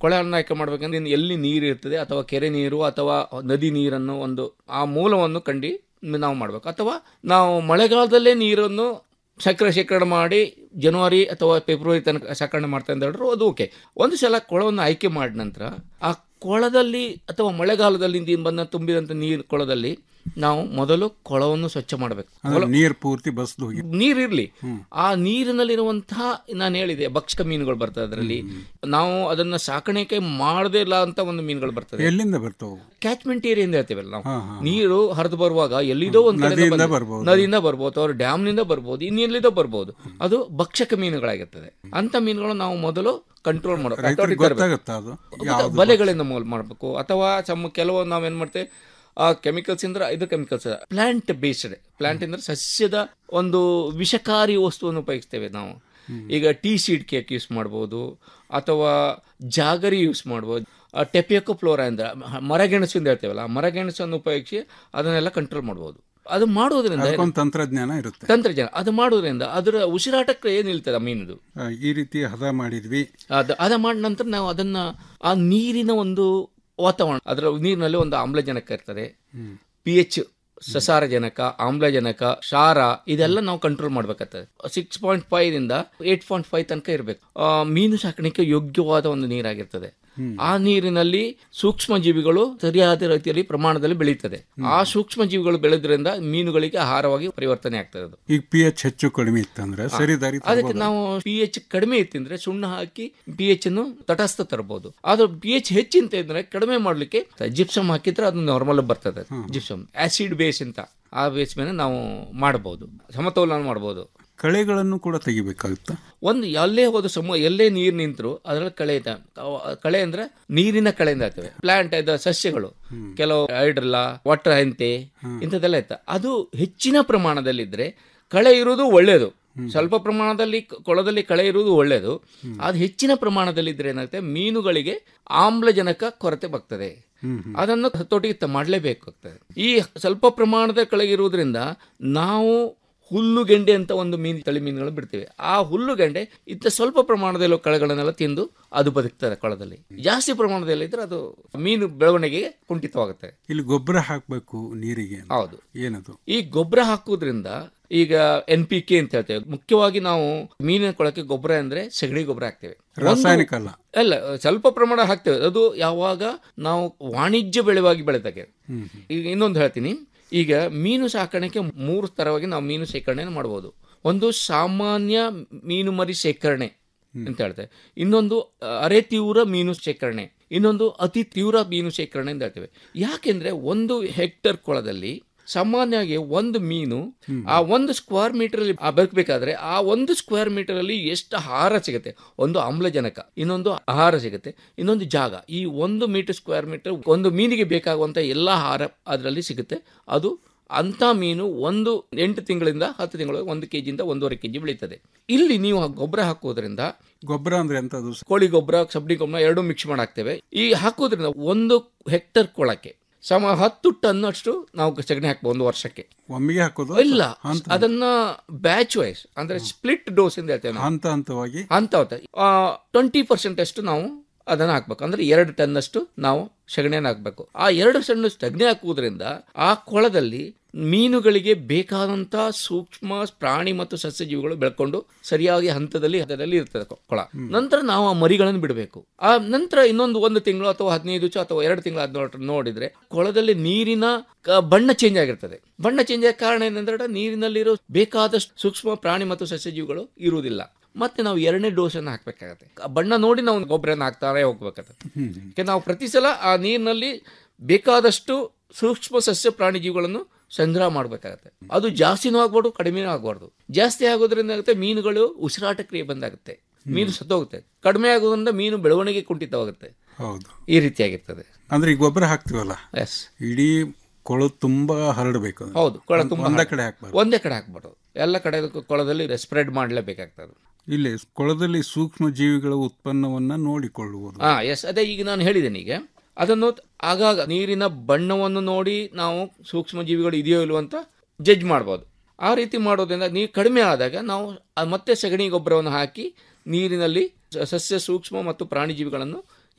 ಕೊಳೆಯನ್ನು ಆಯ್ಕೆ ಮಾಡ್ಬೇಕಂದ್ರೆ ಇನ್ನು ಎಲ್ಲಿ ನೀರು ಇರ್ತದೆ ಅಥವಾ ಕೆರೆ ನೀರು ಅಥವಾ ನದಿ ನೀರನ್ನು ಒಂದು ಆ ಮೂಲವನ್ನು ಕಂಡು ನಾವು ಮಾಡಬೇಕು ಅಥವಾ ನಾವು ಮಳೆಗಾಲದಲ್ಲೇ ನೀರನ್ನು ಸಕ್ಕರೆ ಶೇಖರಣೆ ಮಾಡಿ ಜನವರಿ ಅಥವಾ ಫೆಬ್ರವರಿ ತನಕ ಶೇಖರಣೆ ಮಾಡ್ತಾ ಅಂತ ಹೇಳಿದ್ರು ಅದು ಓಕೆ ಒಂದು ಸಲ ಕೊಳವನ್ನು ಆಯ್ಕೆ ಮಾಡಿದ ನಂತರ ಆ ಕೊಳದಲ್ಲಿ ಅಥವಾ ಮಳೆಗಾಲದಲ್ಲಿ ನೀನು ಬಂದ ತುಂಬಿದಂಥ ನೀರು ಕೊಳದಲ್ಲಿ ನಾವು ಮೊದಲು ಕೊಳವನ್ನು ಸ್ವಚ್ಛ ಮಾಡಬೇಕು ಅಂದ್ರೆ ನೀರು ಪೂರ್ತಿ ಬಸ್ದು ಹೋಗಿ ನೀರಿರ್ಲಿ ಆ ನೀರಿನಲ್ಲಿರುವಂತಹ ನಾನು ಹೇಳಿದೆ ಭಕ್ಷಕ ಮೀನುಗಳು ಬರ್ತದೆ ಅದರಲ್ಲಿ ನಾವು ಅದನ್ನ ಸಾಕಾಣಿಕೆ ಮಾಡದೇ ಇಲ್ಲ ಅಂತ ಒಂದು ಮೀನುಗಳು ಬರ್ತದೆ ಎಲ್ಲಿಂದ ಬರ್ತಾವು ಕ್ಯಾಚ್ಮೆಂಟ್ ಏರಿಯಾ ಅಂತ ಹೇಳ್ತೀವಲ್ಲ ನಾವು ಹಾ, ಹಾ. ನೀರು ಹರಿದು ಬರುವಾಗ ಎಲ್ಲಿದೋ ಒಂದು ಕಡೆಯಿಂದ ನದಿಯಿಂದ ಬಂದಿದೆ. ಬರ್ಬೋದು. ನದಿಯಿಂದ ಬರ್ಬೋದು ಅವ್ರ ಡ್ಯಾಮ್ನಿಂದ ಬರ್ಬೋದು ಇನ್ನೆಲ್ಲಿದೋ ಬರ್ಬೋದು ಅದು ಭಕ್ಷಕ ಮೀನುಗಳಾಗಿರ್ತದೆ ಅಂತ ಮೀನುಗಳು ನಾವು ಮೊದಲು ಕಂಟ್ರೋಲ್ ಮಾಡಬೇಕು ರೈತರಿಗೆ authority ತರಬೇಕು. ಗೊತ್ತಾಗುತ್ತಾ ಅದು ಯಾವ್ದು ಬಲೆಗಳಿಂದ ಮೂಲ ಮಾಡಬೇಕು ಅಥವಾ ಸಮ ಕೆಲವು ನಾವೇನ್ ಮಾಡ್ತೇವೆ ಆ ಕೆಮಿಕಲ್ಸ್ ಇಂದ್ರೆ ಇದು ಕೆಮಿಕಲ್ಸ್ ಪ್ಲಾಂಟ್ ಬೇಸ್ಡ್ ಪ್ಲಾಂಟ್ ಅಂದ್ರೆ ಸಸ್ಯದ ಒಂದು ವಿಷಕಾರಿ ವಸ್ತುವನ್ನು ಉಪಯೋಗಿಸ್ತೇವೆ ನಾವು ಈಗ ಟೀ ಸೀಡ್ ಕೇಕ್ ಯೂಸ್ ಮಾಡ್ಬೋದು ಅಥವಾ ಜಾಗರಿ ಯೂಸ್ ಮಾಡ್ಬೋದು ಟೆಪಿಯಕೋ ಫ್ಲೋರಾ ಅಂದ್ರೆ ಮರಗೆಣಸು ಅಂತ ಹೇಳ್ತೇವಲ್ಲ ಆ ಮರಗೆಣಸನ್ನು ಉಪಯೋಗಿಸಿ ಅದನ್ನೆಲ್ಲ ಕಂಟ್ರೋಲ್ ಮಾಡ್ಬೋದು ಅದು ಮಾಡೋದ್ರಿಂದ ಅದಕ್ಕೊಂದು ತಂತ್ರಜ್ಞಾನ ಇರುತ್ತೆ ತಂತ್ರಜ್ಞಾನ ಅದು ಮಾಡೋದ್ರಿಂದ ಅದರ ಉಸಿರಾಟಕ್ಕೆ ಏನು ನಿಲ್ತದೆ ಆ ಮೀನುದು ಆ, ಈ ರೀತಿ ಹದ ಮಾಡಿದ್ವಿ ಅದ ಅದ ಮಾಡಿದ ನಂತರ ನಾವು ಅದನ್ನ ಆ ನೀರಿನ ಒಂದು ವಾತಾವರಣ ಅದರ ನೀರಿನಲ್ಲಿ ಒಂದು ಆಮ್ಲಜನಕ ಇರ್ತದೆ ಪಿ ಎಚ್ ಸಸಾರಜನಕ ಆಮ್ಲಜನಕ ಕ್ಷಾರ ಇದೆಲ್ಲ ನಾವು ಕಂಟ್ರೋಲ್ ಮಾಡ್ಬೇಕಾಗ್ತದೆ ಸಿಕ್ಸ್ ಪಾಯಿಂಟ್ ಫೈವ್ ಇಂದ ಏಟ್ ಪಾಯಿಂಟ್ ಫೈವ್ ತನಕ ಇರಬೇಕು ಮೀನು ಸಾಕಾಣಿಕೆ ಯೋಗ್ಯವಾದ ಒಂದು ನೀರಾಗಿರ್ತದೆ ಆ ನೀರಿನಲ್ಲಿ ಸೂಕ್ಷ್ಮ ಜೀವಿಗಳು ಸರಿಯಾದ ರೀತಿಯಲ್ಲಿ ಪ್ರಮಾಣದಲ್ಲಿ ಬೆಳೀತದೆ ಆ ಸೂಕ್ಷ್ಮ ಜೀವಿಗಳು ಬೆಳೆದ್ರಿಂದ ಮೀನುಗಳಿಗೆ ಆಹಾರವಾಗಿ ಪರಿವರ್ತನೆ ಆಗ್ತದೆ ಅದು ಈಗ ಪಿ ಎಚ್ ಹೆಚ್ಚು ಕಡಿಮೆ ಇತ್ತಂದ್ರೆ ಸರಿ ದಾರಿ ಅದಕ್ಕೆ ನಾವು ಪಿ ಎಚ್ ಕಡಿಮೆ ಇತ್ತಿಂದ್ರೆ ಸುಣ್ಣ ಹಾಕಿ ಪಿ ಎಚ್ ಅನ್ನು ತಟಸ್ಥ ತರಬಹುದು ಆದ್ರೆ ಪಿ ಎಚ್ ಹೆಚ್ಚಿಂತ ಇದ್ರೆ ಕಡಿಮೆ ಮಾಡ್ಲಿಕ್ಕೆ ಜಿಪ್ಸಮ್ ಹಾಕಿದ್ರೆ ಅದು ನಾರ್ಮಲ್ ಬರ್ತದೆ ಜಿಪ್ಸಮ್ ಆಸಿಡ್ ಬೇಸ್ ಅಂತ ಆ ಬೇಸ್ ಮೇಲೆ ನಾವು ಮಾಡಬಹುದು ಸಮತೋಲನ ಮಾಡಬಹುದು ಕಳೆಗಳನ್ನು ಕೂಡ ತೆಗಿಬೇಕಾಗುತ್ತಾ ಒಂದು ಎಲ್ಲೇ ಹೋದ ಸಮ ಎಲ್ಲೇ ನೀರು ನಿಂತರು ಅದರಲ್ಲಿ ಕಳೆ ಇದೆ ಅವ- ಕಳೆ ಅಂದ್ರೆ ನೀರಿನ ಕಳೆ ಅಂತ ಹೇಳ್ತೇವೆ ಪ್ಲಾಂಟ್ ಇದ್ದ ಸಸ್ಯಗಳು ಕೆಲವು ಹೈಡ್ರಲ್ಲ ವಾಟರ್ ಹಂತೆ ಇಂಥದ್ದೆಲ್ಲ ಇತ್ತ ಅದು ಹೆಚ್ಚಿನ ಪ್ರಮಾಣದಲ್ಲಿದ್ರೆ ಕಳೆ ಇರುವುದು ಒಳ್ಳೆಯದು ಸ್ವಲ್ಪ ಪ್ರಮಾಣದಲ್ಲಿ ಕ- ಕೊಳದಲ್ಲಿ ಕಳೆ ಇರುವುದು ಒಳ್ಳೆಯದು ಅದು ಹೆಚ್ಚಿನ ಪ್ರಮಾಣದಲ್ಲಿದ್ರೆ ಏನಾಗುತ್ತೆ ಮೀನುಗಳಿಗೆ ಆಮ್ಲಜನಕ ಕೊರತೆ ಬರ್ತದೆ ಅದನ್ನು ಹತೋಟಿಗೆ ಮಾಡಲೇಬೇಕಾಗ್ತದೆ ಈ ಸ್ವಲ್ಪ ಪ್ರಮಾಣದ ಕಳೆ ಇರುವುದರಿಂದ ನಾವು ಹುಲ್ಲುಗೆಂಡೆ ಅಂತ ಒಂದು ಮೀನು ತಳಿ ಮೀನುಗಳು ಬಿಡ್ತೇವೆ ಆ ಹುಲ್ಲುಗೆಂಡೆ ಇತ್ತ ಸ್ವಲ್ಪ ಪ್ರಮಾಣದಲ್ಲಿ ಕಳೆಗಳನ್ನೆಲ್ಲ ತಿಂದು ಅದು ಬದುಕ್ತದೆ ಕೊಳದಲ್ಲಿ ಜಾಸ್ತಿ ಪ್ರಮಾಣದಲ್ಲಿ ಇದ್ರೆ ಅದು ಮೀನು ಬೆಳವಣಿಗೆಗೆ ಕುಂಠಿತವಾಗುತ್ತೆ ಇಲ್ಲಿ ಗೊಬ್ಬರ ಹಾಕಬೇಕು ನೀರಿಗೆ ಅಂತ. ಹೌದು ಏನದು ಈ ಗೊಬ್ಬರ ಹಾಕುವುದರಿಂದ ಈಗ ಎನ್ ಪಿ ಕೆ ಅಂತ ಹೇಳ್ತೇವೆ ಮುಖ್ಯವಾಗಿ ನಾವು ಮೀನಿನ ಕೊಳಕ್ಕೆ ಗೊಬ್ಬರ ಅಂದ್ರೆ ಸಗಣಿ ಗೊಬ್ಬರ ಹಾಕ್ತೇವೆ ಒಂದು- ರಾಸಾಯನಿಕ ಅಲ್ಲ ಅಲ್ಲ ಸ್ವಲ್ಪ ಪ್ರಮಾಣ ಹಾಕ್ತೇವೆ ಅದು ಯಾವಾಗ ನಾವು ವಾಣಿಜ್ಯ ಬೆಳೆವಾಗಿ ಬೆಳೆದಾಗ ಈಗ ಇನ್ನೊಂದು ಹೇಳ್ತೀನಿ ಈಗ ಮೀನು ಸಾಕಾಣಿಕೆ ಮೂರು ತರವಾಗಿ ನಾವು ಮೀನು ಶೇಖರಣೆ ಮಾಡಬಹುದು ಒಂದು ಸಾಮಾನ್ಯ ಮೀನು ಮರಿ ಶೇಖರಣೆ ಅಂತ ಹೇಳ್ತೇವೆ ಇನ್ನೊಂದು ಅ, ಅರೆ ತೀವ್ರ ಮೀನು ಶೇಖರಣೆ ಇನ್ನೊಂದು ಅತಿ ತೀವ್ರ ಮೀನು ಶೇಖರಣೆ ಅಂತ ಹೇಳ್ತೇವೆ ಯಾಕೆಂದ್ರೆ ಒಂದು ಹೆಕ್ಟರ್ ಕೊಳದಲ್ಲಿ ಸಾಮಾನ್ಯವಾಗಿ ಒಂದು ಮೀನು ಆ ಒಂದು ಸ್ಕ್ವೇರ್ ಮೀಟರ್ ಅಲ್ಲಿ ಬದುಕಬೇಕಾದ್ರೆ ಆ ಒಂದು ಸ್ಕ್ವೇರ್ ಮೀಟರ್ ಅಲ್ಲಿ ಎಷ್ಟು ಆಹಾರ ಸಿಗುತ್ತೆ ಒಂದು ಆಮ್ಲಜನಕ ಇನ್ನೊಂದು ಆಹಾರ ಸಿಗುತ್ತೆ ಇನ್ನೊಂದು ಜಾಗ ಈ ಒಂದು ಮೀಟರ್ ಸ್ಕ್ವೇರ್ ಮೀಟರ್ ಒಂದು ಮೀನಿಗೆ ಬೇಕಾಗುವಂತ ಎಲ್ಲ ಆಹಾರ ಅದರಲ್ಲಿ ಸಿಗುತ್ತೆ ಅದು ಅಂತ ಮೀನು ಒಂದು ಎಂಟು ತಿಂಗಳಿಂದ ಹತ್ತು ತಿಂಗಳು ಒಂದು ಕೆಜಿಯಿಂದ ಒಂದೂವರೆ ಕೆಜಿ ಬೆಳೀತದೆ ಇಲ್ಲಿ ನೀವು ಆ ಗೊಬ್ಬರ ಹಾಕೋದ್ರಿಂದ ಗೊಬ್ಬರ ಅಂದ್ರೆ ಎಂತದು ಕೋಳಿ ಗೊಬ್ಬರ ಸಬ್ಡಿ ಗೊಬ್ಬರ ಎರಡೂ ಮಿಕ್ಸ್ ಮಾಡಿ ಹಾಕ್ತೇವೆ ಈ ಹಾಕೋದ್ರಿಂದ ಒಂದು ಹೆಕ್ಟರ್ ಕೊಳಕ್ಕೆ ಸಮ ಹತ್ತು ಟನ್ ಅಷ್ಟು ನಾವು ಸಗಣಿ ಹಾಕ್ಬೋದು ಒಂದು ವರ್ಷಕ್ಕೆ ಒಮ್ಮೆಗೆ ಹಾಕೋದು ಇಲ್ಲ ಹಂತ ಅದನ್ನ ಬ್ಯಾಚ್ ವೈಸ್ ಅಂದ್ರೆ ಸ್ಪ್ಲಿಟ್ ಡೋಸ್ ಅಂತ ಹೇಳ್ತೇವೆ ನಾವು. ಹಂತ ಹಂತವಾಗಿ ಅಂತ ಟ್ವೆಂಟಿ ಪರ್ಸೆಂಟ್ ಅಷ್ಟು ನಾವು ಅದನ್ನ ಹಾಕ್ಬೇಕು ಅಂದ್ರೆ ಎರಡು ಟನ್ ಅಷ್ಟು ನಾವು ಸಗಣಿಯನ್ನು ಹಾಕ್ಬೇಕು ಆ ಎರಡು ಸಣ್ಣ ಸಗಣಿ ಹಾಕುವುದರಿಂದ ಆ ಕೊಳದಲ್ಲಿ ಮೀನುಗಳಿಗೆ ಬೇಕಾದಂತ ಸೂಕ್ಷ್ಮ ಪ್ರಾಣಿ ಮತ್ತು ಸಸ್ಯ ಜೀವಿಗಳು ಬೆಳ್ಕೊಂಡು ಸರಿಯಾಗಿ ಹಂತದಲ್ಲಿ ಹಂತದಲ್ಲಿ ಇರ್ತದೆ ಕೊ- ಕೊಳ ನಂತರ ನಾವು ಆ ಮರಿಗಳನ್ನು ಬಿಡಬೇಕು ಆ ನಂತರ ಇನ್ನೊಂದು ಒಂದು ತಿಂಗಳು ಅಥವಾ ಹದಿನೈದು ದಿವಸ ಅಥವಾ ಎರಡು ತಿಂಗಳು ಆದ ನೋಡಿದ್ರೆ ಕೊಳದಲ್ಲಿ ನೀರಿನ ಕ- ಬಣ್ಣ ಚೇಂಜ್ ಆಗಿರ್ತದೆ ಬಣ್ಣ ಚೇಂಜ್ ಆಗ ಕಾರಣ ಏನಂದ್ರೆ ನೀರಿನಲ್ಲಿರೋ ಬೇಕಾದಷ್ಟು ಸೂಕ್ಷ್ಮ ಪ್ರಾಣಿ ಮತ್ತು ಸಸ್ಯ ಜೀವಿಗಳು ಇರುವುದಿಲ್ಲ ಮತ್ತೆ ನಾವು ಎರಡನೇ ಡೋಸ್ ಅನ್ನು ಹಾಕ್ಬೇಕಾಗತ್ತೆ ಆ ಬಣ್ಣ ನೋಡಿ ನಾವು ಗೊಬ್ಬರನ ಹಾಕ್ತಾನೆ ಹೋಗ್ಬೇಕಾಗತ್ತೆ ಯಾಕೆ ನಾವು ಪ್ರತಿ ಸಲ ಆ ನೀರಿನಲ್ಲಿ ಬೇಕಾದಷ್ಟು ಸೂಕ್ಷ್ಮ ಸಸ್ಯ ಪ್ರಾಣಿ ಜೀವಿಗಳನ್ನು ಸಂಗ್ರಹ ಮಾಡಬೇಕಾಗತ್ತೆ ಅದು ಜಾಸ್ತಿನೂ ಆಗ್ಬಾರ್ದು ಕಡಿಮೆನೂ ಆಗ್ಬಾರ್ದು ಜಾಸ್ತಿ ಆಗೋದ್ರಿಂದ ಆಗುತ್ತೆ ಮೀನುಗಳು ಉಸಿರಾಟ ಕ್ರಿಯೆ ಬಂದಾಗುತ್ತೆ ಮೀನು ಸತ್ತೋಗುತ್ತೆ ಕಡಿಮೆ ಆಗೋದ್ರಿಂದ ಮೀನು ಬೆಳವಣಿಗೆ ಕುಂಠಿತವಾಗುತ್ತೆ ಹೌದು ಈ ರೀತಿಯಾಗಿರ್ತದೆ ಅಂದ್ರೆ ಈ ಗೊಬ್ಬರ ಹಾಕ್ತಿವಲ್ಲ ಎಸ್ ಇಡೀ ಕೊಳು ತುಂಬಾ ಹರಡಬೇಕು ಅದು. ಹೌದು ಕೊಳ ತುಂಬ ಒಂದೇ ಹಾಳು. ಕಡೆ ಹಾಕ್ಬಾರ್ದು ಒಂದೇ ಕಡೆ ಹಾಕ್ಬಾರ್ದು ಎಲ್ಲ ಕಡೆ ಕೊಳದಲ್ಲಿ ಸ್ಪ್ರೆಡ್ ಮಾಡಲೇಬೇಕಾಗ್ತದೆ ಇಲ್ಲಿ ಕೊಳದಲ್ಲಿ ಸೂಕ್ಷ್ಮ ಜೀವಿಗಳ ಉತ್ಪನ್ನವನ್ನ ನೋಡಿಕೊಳ್ಳುವುದು ಹಾ ಎಸ್ ಅದೇ ಈಗ ನಾನು ಹೇಳಿದ್ದೇನೆ ಈಗ ಅದನ್ನು ಆಗಾಗ ನೀರಿನ ಬಣ್ಣವನ್ನು ನೋಡಿ ನಾವು ಸೂಕ್ಷ್ಮ ಜೀವಿಗಳು ಇದೆಯೋ ಇಲ್ವೋ ಅಂತ ಜಡ್ಜ್ ಮಾಡ್ಬೋದು ಆ ರೀತಿ ಮಾಡೋದ್ರಿಂದ ನೀರು ಕಡಿಮೆ ಆದಾಗ ನಾವು ಆ ಮತ್ತೆ ಸಗಣಿ ಗೊಬ್ಬರವನ್ನು ಹಾಕಿ ನೀರಿನಲ್ಲಿ ಸ- ಸಸ್ಯ ಸೂಕ್ಷ್ಮ ಮತ್ತು ಪ್ರಾಣಿ ಜೀವಿಗಳನ್ನು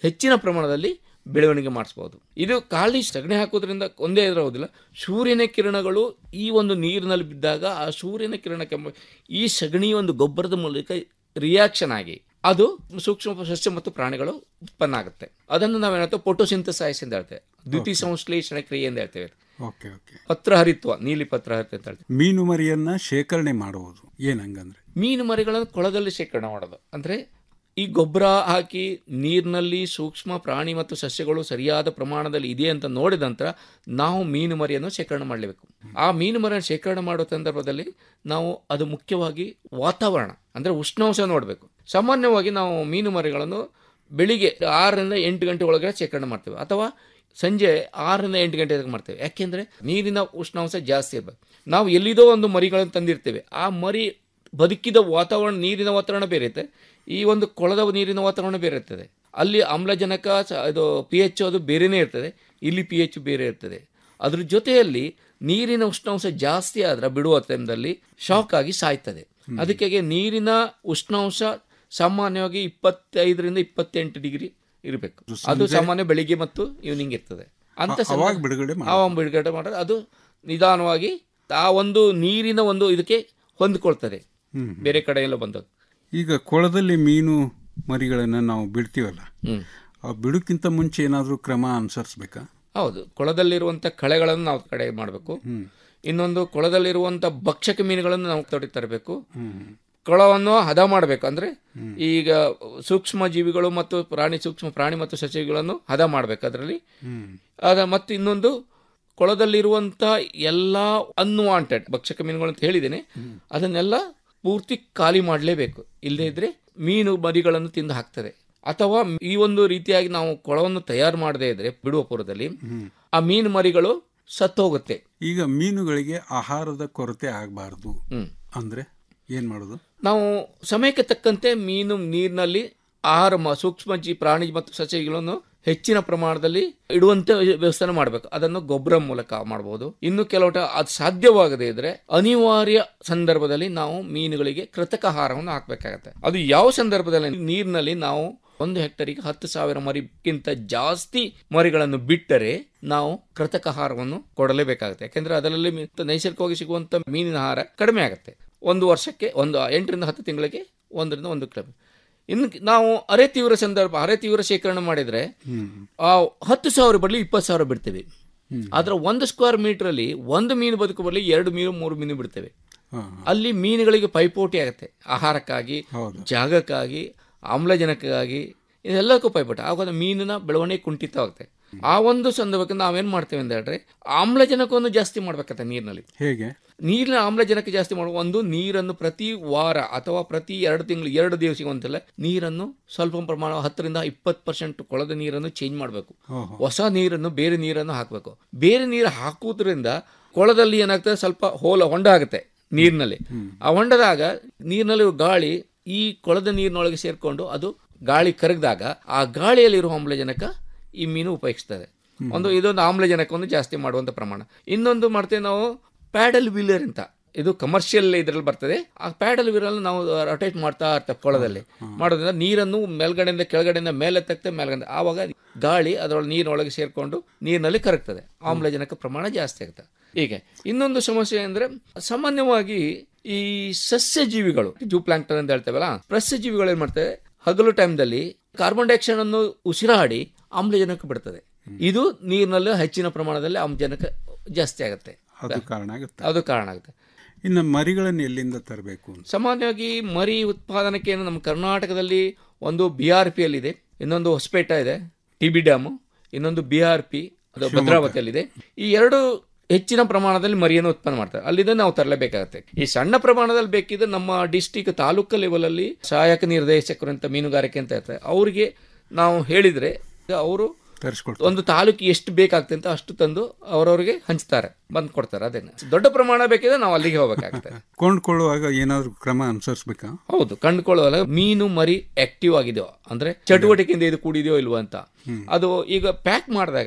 ಹೆಚ್ಚಿನ ಪ್ರಮಾಣದಲ್ಲಿ ಬೆಳವಣಿಗೆ ಮಾಡಿಸ್ಬೋದು ಇದು ಖಾಲಿ ಸಗಣಿ ಹಾಕೋದ್ರಿಂದ ಒಂದೇ ಇರೋದಿಲ್ಲ ಸೂರ್ಯನ ಕಿರಣಗಳು ಈ ಒಂದು ನೀರಿನಲ್ಲಿ ಬಿದ್ದಾಗ ಆ ಸೂರ್ಯನ ಕಿರಣಕ್ಕೆ ಮ- ಈ ಸಗಣಿ ಒಂದು ಗೊಬ್ಬರದ ಮೂಲಕ ರಿಯಾಕ್ಷನ್ ಆಗಿ ಅದು ಸೂಕ್ಷ್ಮ ಸಸ್ಯ ಮತ್ತು ಪ್ರಾಣಿಗಳು ಉತ್ಪನ್ನ ಆಗುತ್ತೆ ಅದನ್ನು ನಾವೇನಂತ ಫೋಟೋಸಿಂಥಸೈಸ್ ಅಂತ ಹೇಳ್ತೇವೆ ದ್ವಿತೀಯ ಸಂಶ್ಲೇಷಣೆ ಕ್ರಿಯೆ ಅಂತ ಹೇಳ್ತೇವೆ ಓಕೆ ಓಕೆ ಪತ್ರಹರಿತ್ವ ನೀಲಿ ಪತ್ರಹರಿತ್ವ ಅಂತ ಹೇಳ್ತೇವೆ ಮೀನು ಮರಿಯನ್ನ ಶೇಖರಣೆ ಮಾಡುವುದು ಏನಂಗಂದ್ರೆ ಮೀನು ಮರಿಗಳನ್ನು ಕೊಳದಲ್ಲಿ ಶೇಖರಣೆ ಮಾಡೋದು ಅಂದರೆ ಈ ಗೊಬ್ಬರ ಹಾಕಿ ನೀರಿನಲ್ಲಿ ಸೂಕ್ಷ್ಮ ಪ್ರಾಣಿ ಮತ್ತು ಸಸ್ಯಗಳು ಸರಿಯಾದ ಪ್ರಮಾಣದಲ್ಲಿ ಇದೆ ಅಂತ ನೋಡಿದ ನಂತರ ನಾವು ಮೀನು ಮರಿಯನ್ನು ಶೇಖರಣೆ ಮಾಡಲೇಬೇಕು ಆ ಮೀನು ಮರಿಯನ್ನು ಶೇಖರಣೆ ಮಾಡೋ ಸಂದರ್ಭದಲ್ಲಿ ನಾವು ಅದು ಮುಖ್ಯವಾಗಿ ವಾತಾವರಣ ಅಂದರೆ ಉಷ್ಣಾಂಶ ನೋಡಬೇಕು ಸಾಮಾನ್ಯವಾಗಿ ನಾವು ಮೀನು ಮರಿಗಳನ್ನು ಬೆಳಿಗ್ಗೆ ಆರರಿಂದ ಎಂಟು ಗಂಟೆ ಒಳಗಡೆ ಶೇಖರಣೆ ಮಾಡ್ತೇವೆ ಅಥವಾ ಸಂಜೆ ಆರರಿಂದ ಎಂಟು ಗಂಟೆ ತನಕ ಮಾಡ್ತೇವೆ ಯಾಕೆಂದರೆ ನೀರಿನ ಉಷ್ಣಾಂಶ ಜಾಸ್ತಿ ಇರಬೇಕು ನಾವು ಎಲ್ಲಿದೋ ಒಂದು ಮರಿಗಳನ್ನು ತಂದಿರ್ತೇವೆ ಆ ಮರಿ ಬದುಕಿದ ವಾತಾವರಣ ನೀರಿನ ವಾತಾವರಣ ಬೇರೆ ಇರುತ್ತೆ ಈ ಒಂದು ಕೊಳದ ನೀರಿನ ವಾತಾವರಣ ಬೇರೆ ಇರ್ತದೆ ಅಲ್ಲಿ ಆಮ್ಲಜನಕ ಸ- ಇದು ಪಿ ಎಚ್ ಅದು ಬೇರೆನೇ ಇರ್ತದೆ ಇಲ್ಲಿ ಪಿ ಎಚ್ ಬೇರೆ ಇರ್ತದೆ ಅದ್ರ ಜೊತೆಯಲ್ಲಿ ನೀರಿನ ಉಷ್ಣಾಂಶ ಜಾಸ್ತಿ ಆದ್ರೆ ಬಿಡುವ ಟೈಮ್ದಲ್ಲಿ ಶಾಕ್ ಆಗಿ ಸಾಯ್ತದೆ ಅದಕ್ಕೆ ನೀರಿನ ಉಷ್ಣಾಂಶ ಸಾಮಾನ್ಯವಾಗಿ ಇಪ್ಪತ್ತೈದರಿಂದ ಇಪ್ಪತ್ತೆಂಟು ಡಿಗ್ರಿ ಇರಬೇಕು ಅದು ಸಂಜೆ- ಸಾಮಾನ್ಯ ಬೆಳಿಗ್ಗೆ ಮತ್ತು ಈವ್ನಿಂಗ್ ಇರ್ತದೆ ಅಂತ ಅ- ಅವಾಗ ಬಿಡುಗಡೆ ಮಾಡೋದು. ಅವಾಗ ಬಿಡುಗಡೆ ಮಾಡೋದು ಅದು ನಿಧಾನವಾಗಿ ಆ ಒಂದು ನೀರಿನ ಒಂದು ಇದಕ್ಕೆ ಹೊಂದಿಕೊಳ್ತದೆ ಹ್ಮ್. ಬೇರೆ ಕಡೆಯೆಲ್ಲ ಬಂದದ್ದು ಈಗ ಕೊಳದಲ್ಲಿ ಮೀನು ಮರಿಗಳನ್ನ ನಾವು ಬಿಡ್ತೀವಲ್ಲ ಹ್ಮ್. ಆ ಬಿಡುಕ್ಕಿಂತ ಮುಂಚೆ ಏನಾದರೂ ಕ್ರಮ ಅನುಸರಿಸ್ಬೇಕಾ ಹೌದು ಕೊಳದಲ್ಲಿರುವಂಥ ಕಳೆಗಳನ್ನು ನಾವು ಕಡೆ ಮಾಡಬೇಕು ಹ್ಮ್. ಇನ್ನೊಂದು ಕೊಳದಲ್ಲಿರುವಂಥ ಭಕ್ಷಕ ಮೀನುಗಳನ್ನು ನಾವು ತೊಡಿ ತರಬೇಕು ಹ್ಮ್. ಕೊಳವನ್ನು ಹದ ಮಾಡಬೇಕು ಅಂದರೆ ಈಗ ಸೂಕ್ಷ್ಮ ಜೀವಿಗಳು ಮತ್ತು ಪ್ರಾಣಿ ಸೂಕ್ಷ್ಮ ಪ್ರಾಣಿ ಮತ್ತು ಸಸ್ಯಗಳನ್ನು ಹದ ಮಾಡಬೇಕು ಅದರಲ್ಲಿ ಹ್ಮ್. ಅದ ಮತ್ತು ಇನ್ನೊಂದು ಕೊಳದಲ್ಲಿರುವಂಥ ಎಲ್ಲ ಅನ್ವಾಂಟೆಡ್ ಭಕ್ಷಕ ಮೀನುಗಳು ಅಂತ ಹೇಳಿದ್ದೇನೆ ಅದನ್ನೆಲ್ಲ ಪೂರ್ತಿ ಖಾಲಿ ಮಾಡಲೇಬೇಕು ಇಲ್ಲದೇ ಇದ್ರೆ ಮೀನು ಮರಿಗಳನ್ನು ತಿಂದು ಹಾಕ್ತದೆ ಅಥವಾ ಈ ಒಂದು ರೀತಿಯಾಗಿ ನಾವು ಕೊಳವನ್ನು ತಯಾರು ಮಾಡದೇ ಇದ್ರೆ ಬಿಡುವ ಪೂರ್ವದಲ್ಲಿ ಆ ಮೀನು ಮರಿಗಳು ಸತ್ತೋಗುತ್ತೆ ಈಗ ಮೀನುಗಳಿಗೆ ಆಹಾರದ ಕೊರತೆ ಆಗಬಾರ್ದು ಹ್ಮ್. ಅಂದ್ರೆ ಏನ್ ಮಾಡೋದು ನಾವು ಸಮಯಕ್ಕೆ ತಕ್ಕಂತೆ ಮೀನು ನೀರಿನಲ್ಲಿ ಆಹಾರ ಮ- ಸೂಕ್ಷ್ಮ ಜೀ ಪ್ರಾಣಿ ಮತ್ತು ಸಸ್ಯಗಳನ್ನು ಹೆಚ್ಚಿನ ಪ್ರಮಾಣದಲ್ಲಿ ಇಡುವಂತೆ ವ್ಯವಸ್ಥೆ ಮಾಡಬೇಕು ಅದನ್ನು ಗೊಬ್ಬರ ಮೂಲಕ ಮಾಡಬಹುದು ಇನ್ನು ಕೆಲವು ಟ- ಅದು ಸಾಧ್ಯವಾಗದೇ ಇದ್ರೆ ಅನಿವಾರ್ಯ ಸಂದರ್ಭದಲ್ಲಿ ನಾವು ಮೀನುಗಳಿಗೆ ಕೃತಕ ಆಹಾರವನ್ನು ಹಾಕಬೇಕಾಗತ್ತೆ ಅದು ಯಾವ ಸಂದರ್ಭದಲ್ಲಿ ನೀರಿನಲ್ಲಿ ನಾವು ಒಂದು ಹೆಕ್ಟರಿಗೆ ಹತ್ತು ಸಾವಿರ ಮರಿಗಿಂತ ಜಾಸ್ತಿ ಮರಿಗಳನ್ನು ಬಿಟ್ಟರೆ ನಾವು ಕೃತಕ ಆಹಾರವನ್ನು ಕೊಡಲೇಬೇಕಾಗುತ್ತೆ ಯಾಕೆಂದ್ರೆ ಅದರಲ್ಲಿ ಮಿ- ನೈಸರ್ಗಿಕವಾಗಿ ಸಿಗುವಂತ ಮೀನಿನ ಆಹಾರ ಕಡಿಮೆ ಆಗುತ್ತೆ ಒಂದು ವರ್ಷಕ್ಕೆ ಒಂದು ಎಂಟರಿಂದ ಹತ್ತು ತಿಂಗಳಿಗೆ ಒಂದರಿಂದ ಒಂದು ಕಿಲೋ ಇನ್ನು ನಾವು ಅರೆ ತೀವ್ರ ಸಂದರ್ಭ ಅರೆ ತೀವ್ರ ಶೇಖರಣೆ ಮಾಡಿದ್ರೆ ಆ ಹತ್ತು ಸಾವಿರ ಬರಲಿ ಇಪ್ಪತ್ತು ಸಾವಿರ ಬಿಡ್ತೇವೆ ಆದ್ರೆ ಒಂದು ಸ್ಕ್ವೇರ್ ಮೀಟರ್ ಅಲ್ಲಿ ಒಂದು ಮೀನು ಬದುಕು ಬರಲಿ ಎರಡು ಮೀನು ಮೂರು ಮೀನು ಬಿಡ್ತೇವೆ ಅಲ್ಲಿ ಮೀನುಗಳಿಗೆ ಪೈಪೋಟಿ ಆಗುತ್ತೆ ಆಹಾರಕ್ಕಾಗಿ ಜಾಗಕ್ಕಾಗಿ ಆಮ್ಲಜನಕಕ್ಕಾಗಿ ಇದೆಲ್ಲಕ್ಕೂ ಪೈಪೋಟಿ ಆವಾಗ ಮೀನಿನ ಬೆಳವಣಿಗೆ ಕುಂಠಿತವಾಗುತ್ತೆ ಆ ಒಂದು ಸಂದರ್ಭಕ್ಕೆ ನಾವೇನ್ ಮಾಡ್ತೇವೆ ಅಂತ ಹೇಳಿದ್ರೆ ಆಮ್ಲಜನಕವನ್ನು ಜಾಸ್ತಿ ಮಾಡ್ಬೇಕತ್ತೆ ನೀರಿನಲ್ಲಿ ಹೇಗೆ ನೀರಿನ ಆಮ್ಲಜನಕ ಜಾಸ್ತಿ ಮಾಡುವ ಒಂದು ನೀರನ್ನು ಪ್ರತಿ ವಾರ ಅಥವಾ ಪ್ರತಿ ಎರಡು ತಿಂಗಳು ಎರಡು ದಿವಸಕ್ಕೆ ಒಂದ್ಸಲ ನೀರನ್ನು ಸ್ವಲ್ಪ ಪ್ರಮಾಣ ಹತ್ತರಿಂದ ಇಪ್ಪತ್ತು ಪರ್ಸೆಂಟ್ ಕೊಳದ ನೀರನ್ನು ಚೇಂಜ್ ಮಾಡಬೇಕು ಓಹೋ. ಹೊಸ ನೀರನ್ನು ಬೇರೆ ನೀರನ್ನು ಹಾಕಬೇಕು ಬೇರೆ ನೀರು ಹಾಕುವುದರಿಂದ ಕೊಳದಲ್ಲಿ ಏನಾಗ್ತದೆ ಸ್ವಲ್ಪ ಹೋಲ ಹೊಂಡ ಆಗುತ್ತೆ ನೀರಿನಲ್ಲಿ ಆ ಹೊಂಡದಾಗ ನೀರಿನಲ್ಲಿ ಗಾಳಿ ಈ ಕೊಳದ ನೀರಿನೊಳಗೆ ಸೇರ್ಕೊಂಡು ಅದು ಗಾಳಿ ಕರಗಿದಾಗ ಆ ಗಾಳಿಯಲ್ಲಿರುವ ಆಮ್ಲಜನಕ ಈ ಮೀನು ಉಪಯೋಗಿಸ್ತದೆ ಒಂದು ಇದೊಂದು ಆಮ್ಲಜನಕವನ್ನು ಜಾಸ್ತಿ ಮಾಡುವಂತ ಪ್ರಮಾಣ ಇನ್ನೊಂದು ಮಾಡ್ತೇವೆ ನಾವು ಪ್ಯಾಡಲ್ ವೀಲರ್ ಅಂತ ಇದು ಕಮರ್ಷಿಯಲ್ ಇದರಲ್ಲಿ ಬರ್ತದೆ ಆ ಪ್ಯಾಡಲ್ ವೀಲರ್ ನಾವು ರೊಟೇಟ್ ಮಾಡ್ತಾ ಇರ್ತೇವೆ ಕೊಳದಲ್ಲಿ ಮಾಡೋದ್ರಿಂದ ನೀರನ್ನು ಮೇಲ್ಗಡೆಯಿಂದ ಕೆಳಗಡೆಯಿಂದ ಮೇಲೆ ತಗ್ತೆ ಮೇಲ್ಗಡೆ ಆವಾಗ ಗಾಳಿ ಅದರೊಳಗೆ ನೀರಿನೊಳಗೆ ಸೇರ್ಕೊಂಡು ನೀರಿನಲ್ಲಿ ಕರಗ್ತದೆ ಆಮ್ಲಜನಕ ಪ್ರಮಾಣ ಜಾಸ್ತಿ ಆಗುತ್ತೆ ಹೀಗೆ ಇನ್ನೊಂದು ಸಮಸ್ಯೆ ಅಂದ್ರೆ ಸಾಮಾನ್ಯವಾಗಿ ಈ ಸಸ್ಯ ಜೀವಿಗಳು ಜೂ ಪ್ಲಾಂಕ್ಟನ್ ಅಂತ ಹೇಳ್ತೇವಲ್ಲ ಸಸ್ಯ ಜೀವಿಗಳು ಏನ್ ಮಾಡ್ತವೆ ಹಗಲು ಟೈಮ್ದಲ್ಲಿ ಕಾರ್ಬನ್ ಡೈಆಕ್ಸೈಡ್ ಅನ್ನು ಉಸಿರಾಡಿ ಆಮ್ಲಜನಕ ಬಿಡ್ತದೆ ಇದು ನೀರಿನಲ್ಲಿ ಹೆಚ್ಚಿನ ಪ್ರಮಾಣದಲ್ಲಿ ಆಮ್ಲಜನಕ ಜಾಸ್ತಿ ಆಗುತ್ತೆ ಅದು ಕಾರಣ ಆಗುತ್ತೆ ಅದು ಕಾರಣ ಆಗುತ್ತೆ ಇನ್ನು ಮರಿಗಳನ್ನು ಎಲ್ಲಿಂದ ತರಬೇಕು ಅಂತ ಸಾಮಾನ್ಯವಾಗಿ ಮರಿ ಉತ್ಪಾದನೆಗೆ ಏನು ನಮ್ಮ ಕರ್ನಾಟಕದಲ್ಲಿ ಒಂದು ಬಿ ಆರ್ ಪಿ ಅಲ್ಲಿದೆ ಇನ್ನೊಂದು ಹೊಸಪೇಟ ಇದೆ ಟಿ ಬಿ ಡ್ಯಾಮು ಇನ್ನೊಂದು ಬಿ ಆರ್ ಪಿ ಅದು ಶಿವಮೊಗ್ಗ. ಭದ್ರಾವತಿಯಲ್ಲಿದೆ ಈ ಎರಡು ಹೆಚ್ಚಿನ ಪ್ರಮಾಣದಲ್ಲಿ ಮರಿಯನ್ನು ಉತ್ಪನ್ನ ಮಾಡ್ತಾರೆ ಅಲ್ಲಿಂದ ನಾವು ತರಲೇಬೇಕಾಗುತ್ತೆ ಈ ಸಣ್ಣ ಪ್ರಮಾಣದಲ್ಲಿ ಬೇಕಿದ್ರೆ ನಮ್ಮ ಡಿಸ್ಟಿಕ್ ತಾಲೂಕು ಲೆವೆಲ್ ಅಲ್ಲಿ ಸಹಾಯಕ ನಿರ್ದೇಶಕರು ಅಂತ ಮೀನುಗಾರಿಕೆ ಅಂತ ಇರ್ತಾರೆ ಅವರಿಗೆ ನಾವು ಹೇಳಿದ್ರೆ ಅವರು ತರಿಸ್ಕೊಡ್ತಾರೆ ಒಂದು ತಾಲೂಕು ಎಷ್ಟು ಬೇಕಾಗ್ತದೆ ಅಂತ ಅಷ್ಟು ತಂದು ಅವರವರಿಗೆ ಹಂಚ್ತಾರೆ ಬಂದು ಕೊಡ್ತಾರೆ ಅದೇನೆ ದೊಡ್ಡ ಪ್ರಮಾಣ ಬೇಕಿದ್ರೆ ನಾವು ಅಲ್ಲಿಗೆ ಹೋಗ್ಬೇಕಾಗ್ತದೆ ಕೊಂಡ್ಕೊಳ್ಳುವಾಗ ಏನಾದರೂ ಕ್ರಮ ಅನುಸರಿಸ್ಬೇಕಾ ಹೌದು ಕಂಡುಕೊಳ್ಳುವಾಗ ಮೀನು ಮರಿ ಆಕ್ಟಿವ್ ಆಗಿದೆಯೋ ಅಂದ್ರೆ ಚಟುವಟಿಕೆಯಿಂದ ಇದು ಕೂಡಿದೆಯೋ ಇಲ್ವೋ ಅಂತ ಅದು ಈಗ ಪ್ಯಾಕ್ ಮಾಡಿದಾಗ